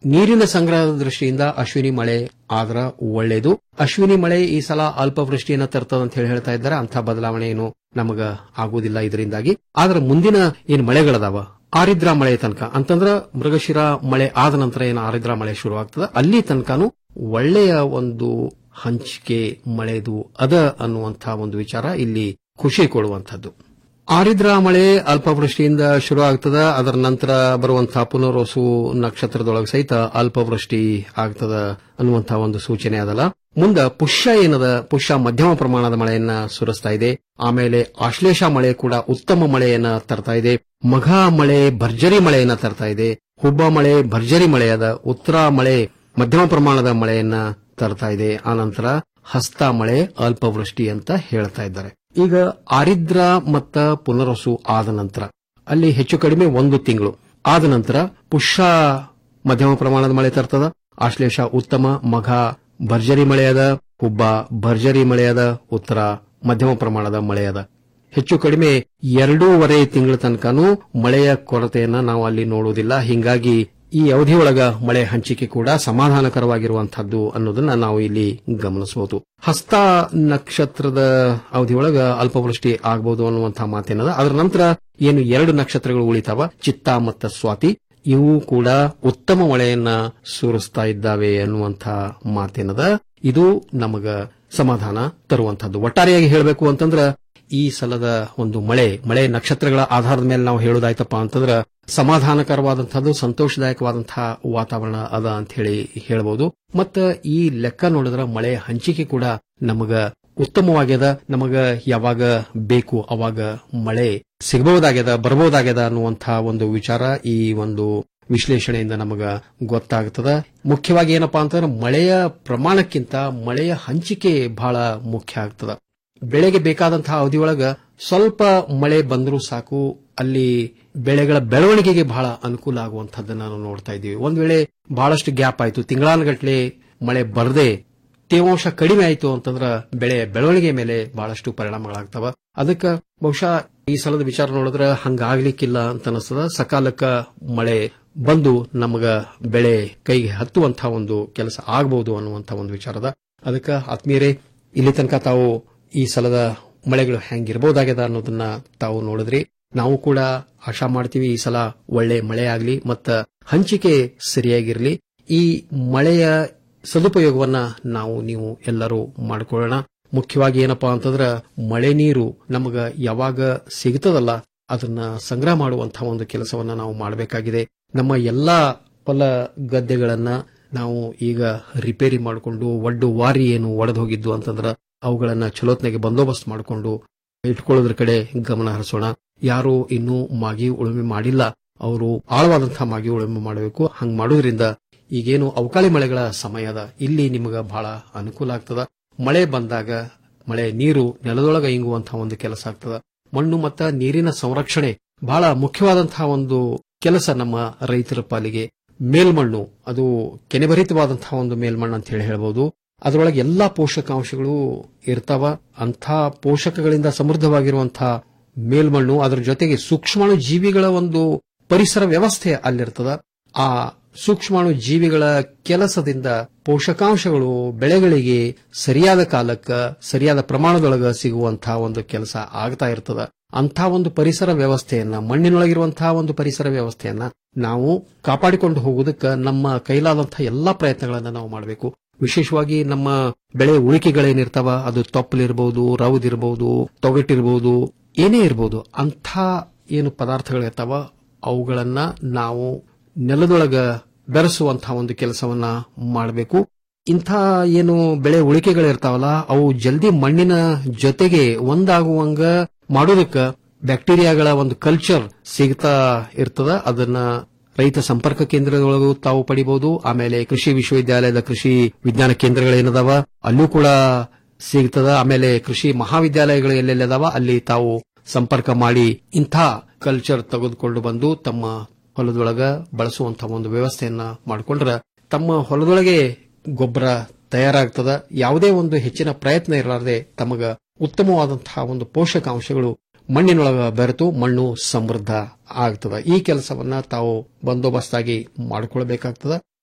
ನೀರಿನ ಸಂಗ್ರಹದ ದೃಷ್ಟಿಯಿಂದ ಅಶ್ವಿನಿ ಮಳೆ ಆದ್ರ ಒಳ್ಳೇದು ಅಶ್ವಿನಿ ಮಳೆ ಈ ಸಲ ಅಲ್ಪವೃಷ್ಟಿಯನ್ನ ತರ್ತದ ಅಂತ ಹೇಳಿ ಹೇಳ್ತಾ ಇದ್ದಾರೆ ಅಂಥ ಬದಲಾವಣೆ ಏನು ನಮಗ ಆಗುವುದಿಲ್ಲ ಇದರಿಂದಾಗಿ ಆದ್ರೆ ಮುಂದಿನ ಏನ್ ಮಳೆಗಳದಾವ ಆರಿದ್ರಾ ಮಳೆ ತನಕ ಅಂತಂದ್ರ ಮೃಗಶಿರ ಮಳೆ ಆದ ನಂತರ ಏನು ಆರಿದ್ರಾ ಮಳೆ ಶುರು ಆಗ್ತದ ಅಲ್ಲಿ ತನಕನು ಒಳ್ಳೆಯ ಒಂದು ಹಂಚಿಕೆ ಮಳೆದು ಅದ ಅನ್ನುವಂಥ ಒಂದು ವಿಚಾರ ಇಲ್ಲಿ ಖುಷಿ ಕೊಡುವಂಥದ್ದು ಆರಿದ್ರಾ ಮಳೆ ಅಲ್ಪವೃಷ್ಟಿಯಿಂದ ಶುರು ಆಗ್ತದ ಅದರ ನಂತರ ಬರುವಂತಹ ಪುನರ್ವಸು ನಕ್ಷತ್ರದೊಳಗೆ ಸಹಿತ ಅಲ್ಪವೃಷ್ಟಿ ಆಗ್ತದ ಅನ್ನುವಂತಹ ಒಂದು ಸೂಚನೆ ಅದಲ್ಲ ಮುಂದ ಪುಷ್ಯ ಏನದ ಪುಷ್ಯ ಮಧ್ಯಮ ಪ್ರಮಾಣದ ಮಳೆಯನ್ನ ಸುರಿಸ್ತಾ ಇದೆ ಆಮೇಲೆ ಆಶ್ಲೇಷ ಮಳೆ ಕೂಡ ಉತ್ತಮ ಮಳೆಯನ್ನ ತರ್ತಾ ಇದೆ ಮಘ ಮಳೆ ಭರ್ಜರಿ ಮಳೆಯನ್ನ ತರ್ತಾ ಇದೆ ಹುಬ್ಬ ಮಳೆ ಭರ್ಜರಿ ಮಳೆಯಾದ ಉತ್ತರ ಮಳೆ ಮಧ್ಯಮ ಪ್ರಮಾಣದ ಮಳೆಯನ್ನ ತರ್ತಾ ಇದೆ ಆನಂತರ ಹಸ್ತ ಮಳೆ ಅಲ್ಪವೃಷ್ಟಿ ಅಂತ ಹೇಳ್ತಾ ಇದ್ದಾರೆ ಈಗ ಆರಿದ್ರ ಮತ್ತ ಪುನರ್ವಸು ಆದ ನಂತರ ಅಲ್ಲಿ ಹೆಚ್ಚು ಕಡಿಮೆ ಒಂದು ತಿಂಗಳು ಆದ ನಂತರ ಪುಷ್ಯ ಮಧ್ಯಮ ಪ್ರಮಾಣದ ಮಳೆ ತರ್ತದ ಆಶ್ಲೇಷ ಉತ್ತಮ ಮಘ ಭರ್ಜರಿ ಮಳೆಯಾದ ಹುಬ್ಬ ಭರ್ಜರಿ ಮಳೆಯಾದ ಉತ್ತರ ಮಧ್ಯಮ ಪ್ರಮಾಣದ ಮಳೆಯಾದ ಹೆಚ್ಚು ಕಡಿಮೆ ಎರಡೂವರೆ ತಿಂಗಳ ತನಕನೂ ಮಳೆಯ ಕೊರತೆಯನ್ನ ನಾವು ಅಲ್ಲಿ ನೋಡುವುದಿಲ್ಲ ಹಿಂಗಾಗಿ ಈ ಅವಧಿಯೊಳಗ ಮಳೆ ಹಂಚಿಕೆ ಕೂಡ ಸಮಾಧಾನಕರವಾಗಿರುವಂತಹದ್ದು ಅನ್ನೋದನ್ನ ನಾವು ಇಲ್ಲಿ ಗಮನಿಸಬಹುದು ಹಸ್ತ ನಕ್ಷತ್ರದ ಅವಧಿಯೊಳಗ ಅಲ್ಪವೃಷ್ಟಿ ಆಗಬಹುದು ಅನ್ನುವಂತಹ ಮಾತೇನದ ಅದರ ನಂತರ ಏನು ಎರಡು ನಕ್ಷತ್ರಗಳು ಉಳಿತಾವ ಚಿತ್ತ ಮತ್ತು ಸ್ವಾತಿ ಇವು ಕೂಡ ಉತ್ತಮ ಮಳೆಯನ್ನ ಸುರಿಸ್ತಾ ಇದ್ದಾವೆ ಅನ್ನುವಂಥ ಮಾತೇನದ ಇದು ನಮಗ ಸಮಾಧಾನ ತರುವಂತಹದ್ದು ಒಟ್ಟಾರೆಯಾಗಿ ಹೇಳಬೇಕು ಅಂತಂದ್ರ ಈ ಸಲದ ಒಂದು ಮಳೆ ಮಳೆ ನಕ್ಷತ್ರಗಳ ಆಧಾರದ ಮೇಲೆ ನಾವು ಹೇಳೋದಾಯ್ತಪ್ಪ ಅಂತಂದ್ರ ಸಮಾಧಾನಕರವಾದಂತಹದ್ದು ಸಂತೋಷದಾಯಕವಾದಂತಹ ವಾತಾವರಣ ಅದ ಅಂತ ಹೇಳಿ ಹೇಳಬಹುದು ಮತ್ತ ಈ ಲೆಕ್ಕ ನೋಡಿದ್ರ ಮಳೆ ಹಂಚಿಕೆ ಕೂಡ ನಮಗ ಉತ್ತಮವಾಗ್ಯದ ನಮಗ ಯಾವಾಗ ಬೇಕು ಅವಾಗ ಮಳೆ ಸಿಗಬಹುದಾಗ್ಯದ ಬರಬಹುದಾಗ್ಯದ ಅನ್ನುವಂತಹ ಒಂದು ವಿಚಾರ ಈ ಒಂದು ವಿಶ್ಲೇಷಣೆಯಿಂದ ನಮಗ ಗೊತ್ತಾಗ್ತದ ಮುಖ್ಯವಾಗಿ ಏನಪ್ಪಾ ಅಂತಂದ್ರೆ ಮಳೆಯ ಪ್ರಮಾಣಕ್ಕಿಂತ ಮಳೆಯ ಹಂಚಿಕೆ ಬಹಳ ಮುಖ್ಯ ಆಗ್ತದ ಬೆಳೆಗೆ ಬೇಕಾದಂತಹ ಅವಧಿಯೊಳಗ ಸ್ವಲ್ಪ ಮಳೆ ಬಂದರೂ ಸಾಕು ಅಲ್ಲಿ ಬೆಳೆಗಳ ಬೆಳವಣಿಗೆಗೆ ಬಹಳ ಅನುಕೂಲ ಆಗುವಂತಹದ್ದನ್ನ ನಾವು ನೋಡ್ತಾ ಇದ್ದೀವಿ ಒಂದ್ ವೇಳೆ ಬಹಳಷ್ಟು ಗ್ಯಾಪ್ ಆಯ್ತು ತಿಂಗಳಾನುಗಟ್ಲೆ ಮಳೆ ಬರದೆ ತೇವಾಂಶ ಕಡಿಮೆ ಆಯ್ತು ಅಂತಂದ್ರ ಬೆಳೆ ಬೆಳವಣಿಗೆ ಮೇಲೆ ಬಹಳಷ್ಟು ಪರಿಣಾಮಗಳಾಗ್ತವ ಅದಕ್ಕ ಬಹುಶಃ ಈ ಸಲದ ವಿಚಾರ ನೋಡಿದ್ರ ಹಂಗಾಗ್ಲಿಕ್ಕಿಲ್ಲ ಅಂತ ಅನಿಸ್ತದ ಸಕಾಲಕ್ಕ ಮಳೆ ಬಂದು ನಮಗ ಬೆಳೆ ಕೈಗೆ ಹತ್ತುವಂತಹ ಒಂದು ಕೆಲಸ ಆಗಬಹುದು ಅನ್ನುವಂತಹ ಒಂದು ವಿಚಾರದ ಅದಕ್ಕ ಆತ್ಮೀಯರೇ ಇಲ್ಲಿ ತನಕ ತಾವು ಈ ಸಲದ ಮಳೆಗಳು ಹೆಂಗಿರಬಹುದಾಗ್ಯದ ಅನ್ನೋದನ್ನ ತಾವು ನೋಡಿದ್ರಿ ನಾವು ಕೂಡ ಆಶಾ ಮಾಡ್ತೀವಿ ಈ ಸಲ ಒಳ್ಳೆ ಮಳೆ ಆಗ್ಲಿ ಮತ್ತ ಹಂಚಿಕೆ ಸರಿಯಾಗಿರ್ಲಿ ಈ ಮಳೆಯ ಸದುಪಯೋಗವನ್ನ ನಾವು ನೀವು ಎಲ್ಲರೂ ಮಾಡಿಕೊಳ್ಳೋಣ ಮುಖ್ಯವಾಗಿ ಏನಪ್ಪಾ ಅಂತಂದ್ರ ಮಳೆ ನೀರು ನಮಗ ಯಾವಾಗ ಸಿಗ್ತದಲ್ಲ ಅದನ್ನ ಸಂಗ್ರಹ ಮಾಡುವಂತಹ ಒಂದು ಕೆಲಸವನ್ನ ನಾವು ಮಾಡಬೇಕಾಗಿದೆ ನಮ್ಮ ಎಲ್ಲಾ ಹೊಲ ಗದ್ದೆಗಳನ್ನ ನಾವು ಈಗ ರಿಪೇರಿ ಮಾಡಿಕೊಂಡು ಒಡ್ಡು ವಾರಿ ಏನು ಒಡೆದು ಹೋಗಿದ್ದು ಅಂತಂದ್ರ ಅವುಗಳನ್ನ ಚಲೋತ್ನಾಗೆ ಬಂದೋಬಸ್ತ್ ಮಾಡಿಕೊಂಡು ಇಟ್ಕೊಳ್ಳೋದ್ರ ಕಡೆ ಗಮನ ಹರಿಸೋಣ ಯಾರು ಇನ್ನೂ ಮಾಗಿ ಉಳುಮೆ ಮಾಡಿಲ್ಲ ಅವರು ಆಳವಾದಂತಹ ಮಾಗಿ ಉಳುಮೆ ಮಾಡಬೇಕು ಹಂಗ್ ಮಾಡೋದ್ರಿಂದ ಈಗೇನು ಅವಕಾಳಿ ಮಳೆಗಳ ಸಮಯ ಅದ ಇಲ್ಲಿ ನಿಮಗ ಬಹಳ ಅನುಕೂಲ ಆಗ್ತದ ಮಳೆ ಬಂದಾಗ ಮಳೆ ನೀರು ನೆಲದೊಳಗ ಇಂಗುವಂತಹ ಒಂದು ಕೆಲಸ ಆಗ್ತದ ಮಣ್ಣು ಮತ್ತ ನೀರಿನ ಸಂರಕ್ಷಣೆ ಬಹಳ ಮುಖ್ಯವಾದಂತಹ ಒಂದು ಕೆಲಸ ನಮ್ಮ ರೈತರ ಪಾಲಿಗೆ ಮೇಲ್ಮಣ್ಣು ಅದು ಕೆನೆಭರಿತವಾದಂತಹ ಒಂದು ಮೇಲ್ಮಣ್ಣು ಅಂತ ಹೇಳಿ ಹೇಳ್ಬೋದು ಅದರೊಳಗೆ ಎಲ್ಲಾ ಪೋಷಕಾಂಶಗಳು ಇರ್ತಾವ ಅಂಥ ಪೋಷಕಗಳಿಂದ ಸಮೃದ್ಧವಾಗಿರುವಂತಹ ಮೇಲ್ಮಣ್ಣು ಅದರ ಜೊತೆಗೆ ಸೂಕ್ಷ್ಮಾಣು ಜೀವಿಗಳ ಒಂದು ಪರಿಸರ ವ್ಯವಸ್ಥೆ ಅಲ್ಲಿರ್ತದ ಆ ಸೂಕ್ಷ್ಮಾಣು ಜೀವಿಗಳ ಕೆಲಸದಿಂದ ಪೋಷಕಾಂಶಗಳು ಬೆಳೆಗಳಿಗೆ ಸರಿಯಾದ ಕಾಲಕ್ಕ ಸರಿಯಾದ ಪ್ರಮಾಣದೊಳಗ ಸಿಗುವಂತಹ ಒಂದು ಕೆಲಸ ಆಗ್ತಾ ಇರ್ತದ ಅಂಥ ಒಂದು ಪರಿಸರ ವ್ಯವಸ್ಥೆಯನ್ನ ಮಣ್ಣಿನೊಳಗಿರುವಂತಹ ಒಂದು ಪರಿಸರ ವ್ಯವಸ್ಥೆಯನ್ನ ನಾವು ಕಾಪಾಡಿಕೊಂಡು ಹೋಗುವುದಕ್ಕೆ ನಮ್ಮ ಕೈಲಾದಂತಹ ಎಲ್ಲಾ ಪ್ರಯತ್ನಗಳನ್ನ ನಾವು ಮಾಡಬೇಕು ವಿಶೇಷವಾಗಿ ನಮ್ಮ ಬೆಳೆ ಉಳಿಕೆಗಳೇನಿರ್ತಾವ ಅದು ತೊಪ್ಪಲಿರ್ಬಹುದು ರೌದಿರ್ಬಹುದು ತೊಗಟಿರ್ಬಹುದು ಏನೇ ಇರಬಹುದು ಅಂಥ ಏನು ಪದಾರ್ಥಗಳಿರ್ತಾವ ಅವುಗಳನ್ನ ನಾವು ನೆಲದೊಳಗ ಬೆರೆಸುವಂತಹ ಒಂದು ಕೆಲಸವನ್ನ ಮಾಡಬೇಕು ಇಂಥ ಏನು ಬೆಳೆ ಉಳಿಕೆಗಳಿರ್ತಾವಲ್ಲ ಅವು ಜಲ್ದಿ ಮಣ್ಣಿನ ಜೊತೆಗೆ ಒಂದಾಗುವಂಗ ಮಾಡೋದಕ್ಕ ಬ್ಯಾಕ್ಟೀರಿಯಾಗಳ ಒಂದು ಕಲ್ಚರ್ ಸಿಗ್ತಾ ಇರ್ತದ ಅದನ್ನ ರೈತ ಸಂಪರ್ಕ ಕೇಂದ್ರದೊಳಗೂ ತಾವು ಪಡಿಬಹುದು ಆಮೇಲೆ ಕೃಷಿ ವಿಶ್ವವಿದ್ಯಾಲಯದ ಕೃಷಿ ವಿಜ್ಞಾನ ಕೇಂದ್ರಗಳೇನದಾವ ಅಲ್ಲೂ ಕೂಡ ಸಿಗ್ತದ ಆಮೇಲೆ ಕೃಷಿ ಮಹಾವಿದ್ಯಾಲಯಗಳು ಎಲ್ಲೆಲ್ಲದಾವ ಅಲ್ಲಿ ತಾವು ಸಂಪರ್ಕ ಮಾಡಿ ಇಂಥ ಕಲ್ಚರ್ ತೆಗೆದುಕೊಂಡು ಬಂದು ತಮ್ಮ ಹೊಲದೊಳಗ ಬಳಸುವಂತಹ ಒಂದು ವ್ಯವಸ್ಥೆಯನ್ನ ಮಾಡಿಕೊಂಡ್ರ ತಮ್ಮ ಹೊಲದೊಳಗೆ ಗೊಬ್ಬರ ತಯಾರಾಗ್ತದ ಯಾವುದೇ ಒಂದು ಹೆಚ್ಚಿನ ಪ್ರಯತ್ನ ಇರಲಾರದೆ ತಮಗ ಉತ್ತಮವಾದಂತಹ ಒಂದು ಪೋಷಕಾಂಶಗಳು ಮಣ್ಣಿನೊಳಗ ಬೆರೆತು ಮಣ್ಣು ಸಮೃದ್ಧ ಆಗ್ತದ ಈ ಕೆಲಸವನ್ನ ತಾವು ಬಂದೋಬಸ್ತಾಗಿ ಮಾಡಿಕೊಳ್ಬೇಕಾಗ್ತದ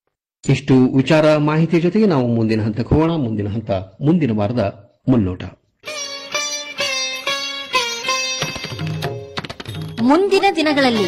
ಇಷ್ಟು ವಿಚಾರ ಮಾಹಿತಿ ಜೊತೆಗೆ ನಾವು ಮುಂದಿನ ಹಂತಕ್ಕೆ ಹೋಗೋಣ ಮುಂದಿನ ಹಂತ ಮುಂದಿನ ವಾರದ ಮುನ್ನೋಟ ಮುಂದಿನ ದಿನಗಳಲ್ಲಿ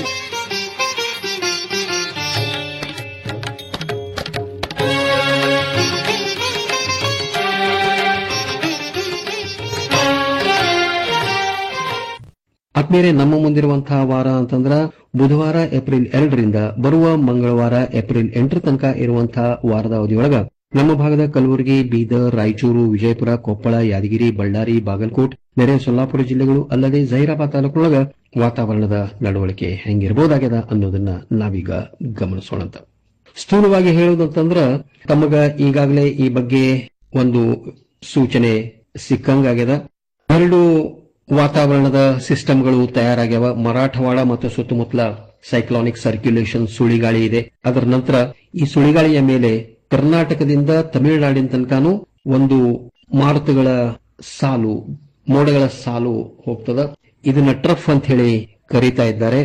ಆದ್ಮೇಲೆ ನಮ್ಮ ಮುಂದಿರುವಂತಹ ವಾರ ಅಂತಂದ್ರ ಬುಧವಾರ ಏಪ್ರಿಲ್ ಎರಡರಿಂದ ಬರುವ ಮಂಗಳವಾರ ಏಪ್ರಿಲ್ ಎಂಟರ ತನಕ ಇರುವಂತಹ ವಾರದ ಅವಧಿಯೊಳಗ ನಮ್ಮ ಭಾಗದ ಕಲಬುರಗಿ ಬೀದರ್ ರಾಯಚೂರು ವಿಜಯಪುರ ಕೊಪ್ಪಳ ಯಾದಗಿರಿ ಬಳ್ಳಾರಿ ಬಾಗಲಕೋಟ್ ನೆರೆ ಸೊಲ್ಲಾಪುರ ಜಿಲ್ಲೆಗಳು ಅಲ್ಲದೆ ಜಹೀರಾಬಾದ್ ತಾಲೂಕಿನೊಳಗ ವಾತಾವರಣದ ನಡವಳಿಕೆ ಹೆಂಗಿರಬಹುದಾಗ್ಯದ ಅನ್ನೋದನ್ನ ನಾವೀಗ ಗಮನಿಸೋಣಂತ ಸ್ಥೂಲವಾಗಿ ಹೇಳುವುದಂತಂದ್ರ ತಮಗ ಈಗಾಗಲೇ ಈ ಬಗ್ಗೆ ಒಂದು ಸೂಚನೆ ಸಿಕ್ಕಂಗಾಗ್ಯದ ಎರಡು ವಾತಾವರಣದ ಸಿಸ್ಟಮ್ಗಳು ತಯಾರಾಗ್ಯಾವ ಮರಾಠವಾಡ ಮತ್ತು ಸುತ್ತಮುತ್ತಲ ಸೈಕ್ಲಾನಿಕ್ ಸರ್ಕ್ಯುಲೇಷನ್ ಸುಳಿಗಾಳಿ ಇದೆ ಅದರ ನಂತರ ಈ ಸುಳಿಗಾಳಿಯ ಮೇಲೆ ಕರ್ನಾಟಕದಿಂದ ತಮಿಳುನಾಡಿನ ತನಕನೂ ಒಂದು ಮಾರುತಗಳ ಸಾಲು ಮೋಡಗಳ ಸಾಲು ಹೋಗ್ತದ ಇದನ್ನ ಟ್ರಫ್ ಅಂತ ಹೇಳಿ ಕರೀತಾ ಇದ್ದಾರೆ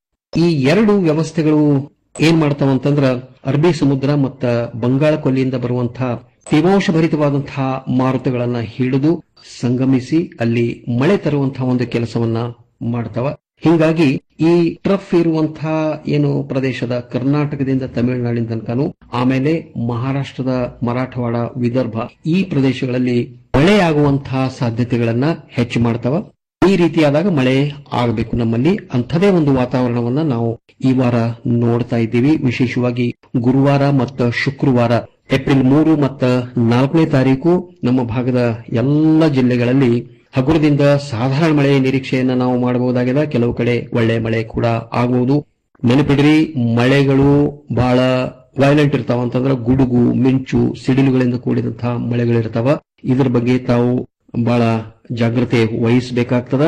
ಈ ಎರಡು ವ್ಯವಸ್ಥೆಗಳು ಏನ್ ಮಾಡ್ತಾವ ಅಂತಂದ್ರ ಅರಬ್ಬಿ ಸಮುದ್ರ ಮತ್ತ ಬಂಗಾಳ ಕೊಲ್ಲಿಯಿಂದ ಬರುವಂತಹ ತೇವಾಂಶಭರಿತವಾದಂತಹ ಮಾರುತಗಳನ್ನ ಹಿಡಿದು ಸಂಗಮಿಸಿ ಅಲ್ಲಿ ಮಳೆ ತರುವಂತಹ ಒಂದು ಕೆಲಸವನ್ನ ಮಾಡ್ತಾವ ಹಿಂಗಾಗಿ ಈ ಟ್ರಫ್ ಇರುವಂತಹ ಏನು ಪ್ರದೇಶದ ಕರ್ನಾಟಕದಿಂದ ತಮಿಳುನಾಡಿನ ತನಕನೂ ಆಮೇಲೆ ಮಹಾರಾಷ್ಟ್ರದ ಮರಾಠವಾಡ ವಿದರ್ಭ ಈ ಪ್ರದೇಶಗಳಲ್ಲಿ ಮಳೆಯಾಗುವಂತಹ ಸಾಧ್ಯತೆಗಳನ್ನ ಹೆಚ್ಚು ಮಾಡ್ತಾವ ಈ ರೀತಿಯಾದಾಗ ಮಳೆ ಆಗಬೇಕು ನಮ್ಮಲ್ಲಿ ಅಂಥದೇ ಒಂದು ವಾತಾವರಣವನ್ನ ನಾವು ಈ ವಾರ ನೋಡ್ತಾ ಇದ್ದೀವಿ ವಿಶೇಷವಾಗಿ ಗುರುವಾರ ಮತ್ತು ಶುಕ್ರವಾರ ಏಪ್ರಿಲ್ ಮೂರು ಮತ್ತು ನಾಲ್ಕನೇ ತಾರೀಕು ನಮ್ಮ ಭಾಗದ ಎಲ್ಲ ಜಿಲ್ಲೆಗಳಲ್ಲಿ ಹಗುರದಿಂದ ಸಾಧಾರಣ ಮಳೆಯ ನಿರೀಕ್ಷೆಯನ್ನ ನಾವು ಮಾಡಬಹುದಾಗಿದೆ ಕೆಲವು ಕಡೆ ಒಳ್ಳೆ ಮಳೆ ಕೂಡ ಆಗಬಹುದು ನೆನಪಿಡ್ರಿ ಮಳೆಗಳು ಬಹಳ ವೈಲೆಂಟ್ ಇರ್ತಾವ ಅಂತಂದ್ರೆ ಗುಡುಗು ಮಿಂಚು ಸಿಡಿಲುಗಳಿಂದ ಕೂಡಿದಂತಹ ಮಳೆಗಳಿರ್ತಾವ ಇದ್ರ ಬಗ್ಗೆ ತಾವು ಬಹಳ ಜಾಗ್ರತೆ ವಹಿಸಬೇಕಾಗ್ತದ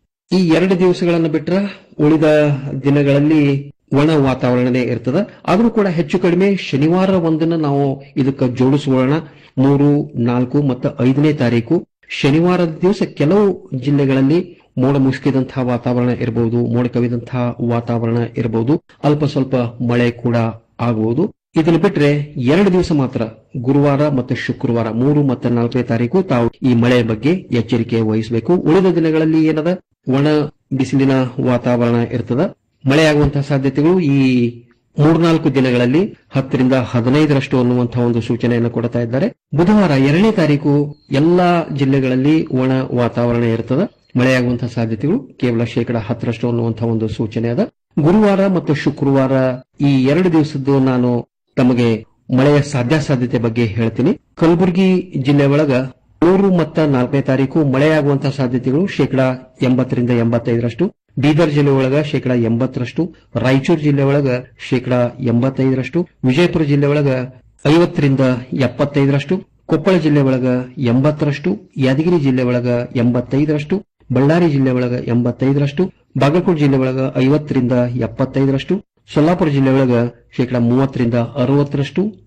ಈ ಎರಡು ದಿವಸಗಳನ್ನು ಬಿಟ್ರ ಉಳಿದ ದಿನಗಳಲ್ಲಿ ಒಣ ವಾತಾವರಣನೇ ಇರ್ತದ ಆದ್ರೂ ಕೂಡ ಹೆಚ್ಚು ಕಡಿಮೆ ಶನಿವಾರ ಒಂದನ್ನ ನಾವು ಇದಕ್ಕೆ ಜೋಡಿಸೋಣ ಮೂರು ನಾಲ್ಕು ಮತ್ತು ಐದನೇ ತಾರೀಕು ಶನಿವಾರದ ದಿವಸ ಕೆಲವು ಜಿಲ್ಲೆಗಳಲ್ಲಿ ಮೋಡ ಮುಸುಕಿದಂತಹ ವಾತಾವರಣ ಇರಬಹುದು ಮೋಡ ಕವಿದಂತಹ ವಾತಾವರಣ ಇರಬಹುದು ಅಲ್ಪ ಸ್ವಲ್ಪ ಮಳೆ ಕೂಡ ಆಗಬಹುದು ಇದನ್ನು ಬಿಟ್ರೆ ಎರಡು ದಿವಸ ಮಾತ್ರ ಗುರುವಾರ ಮತ್ತು ಶುಕ್ರವಾರ ಮೂರು ಮತ್ತು ನಾಲ್ಕನೇ ತಾರೀಕು ತಾವು ಈ ಮಳೆ ಬಗ್ಗೆ ಎಚ್ಚರಿಕೆ ವಹಿಸಬೇಕು ಉಳಿದ ದಿನಗಳಲ್ಲಿ ಏನದ ಒಣ ಬಿಸಿಲಿನ ವಾತಾವರಣ ಇರ್ತದ ಮಳೆಯಾಗುವಂತಹ ಸಾಧ್ಯತೆಗಳು ಈ ಮೂರ್ನಾಲ್ಕು ದಿನಗಳಲ್ಲಿ ಹತ್ತರಿಂದ ಹದಿನೈದರಷ್ಟು ಅನ್ನುವಂತಹ ಒಂದು ಸೂಚನೆಯನ್ನು ಕೊಡ್ತಾ ಇದ್ದಾರೆ ಬುಧವಾರ ಎರಡನೇ ತಾರೀಕು ಎಲ್ಲಾ ಜಿಲ್ಲೆಗಳಲ್ಲಿ ಒಣ ವಾತಾವರಣ ಇರ್ತದ ಮಳೆಯಾಗುವಂತಹ ಸಾಧ್ಯತೆಗಳು ಕೇವಲ ಶೇಕಡ ಹತ್ತರಷ್ಟು ಅನ್ನುವಂತಹ ಒಂದು ಸೂಚನೆ ಅದ ಗುರುವಾರ ಮತ್ತು ಶುಕ್ರವಾರ ಈ ಎರಡು ದಿವಸದ್ದು ನಾನು ತಮಗೆ ಮಳೆಯ ಸಾಧ್ಯಾಸಾಧ್ಯತೆ ಬಗ್ಗೆ ಹೇಳ್ತೀನಿ ಕಲಬುರಗಿ ಜಿಲ್ಲೆ ಒಳಗ ಮೂರು ಮತ್ತು ನಾಲ್ಕನೇ ತಾರೀಕು ಮಳೆಯಾಗುವಂತಹ ಸಾಧ್ಯತೆಗಳು ಶೇಕಡ ಎಂಬತ್ತರಿಂದ ಎಂಬತ್ತೈದರಷ್ಟು ಬೀದರ್ ಜಿಲ್ಲೆ ಒಳಗ ಶೇಕಡ ಎಂಬತ್ತರಷ್ಟು ರಾಯಚೂರು ಜಿಲ್ಲೆ ಒಳಗ ಶೇಕಡ ಎಂಬತ್ತೈದರಷ್ಟು ವಿಜಯಪುರ ಜಿಲ್ಲೆ ಒಳಗ ಐವತ್ತರಿಂದ ಎಪ್ಪತ್ತೈದರಷ್ಟು ಕೊಪ್ಪಳ ಜಿಲ್ಲೆ ಒಳಗ ಎಂಬತ್ತರಷ್ಟು ಯಾದಗಿರಿ ಜಿಲ್ಲೆ ಒಳಗ ಎಂಬತ್ತೈದರಷ್ಟು ಬಳ್ಳಾರಿ ಜಿಲ್ಲೆ ಒಳಗ ಎಂಬತ್ತೈದರಷ್ಟು ಬಾಗಲಕೋಟೆ ಜಿಲ್ಲೆ ಒಳಗ ಐವತ್ತರಿಂದ ಎಪ್ಪತ್ತೈದರಷ್ಟು ಸೊಲ್ಲಾಪುರ ಜಿಲ್ಲೆ ಒಳಗ ಶೇಕಡ ಮೂವತ್ತರಿಂದ ಅರವತ್ತರಷ್ಟು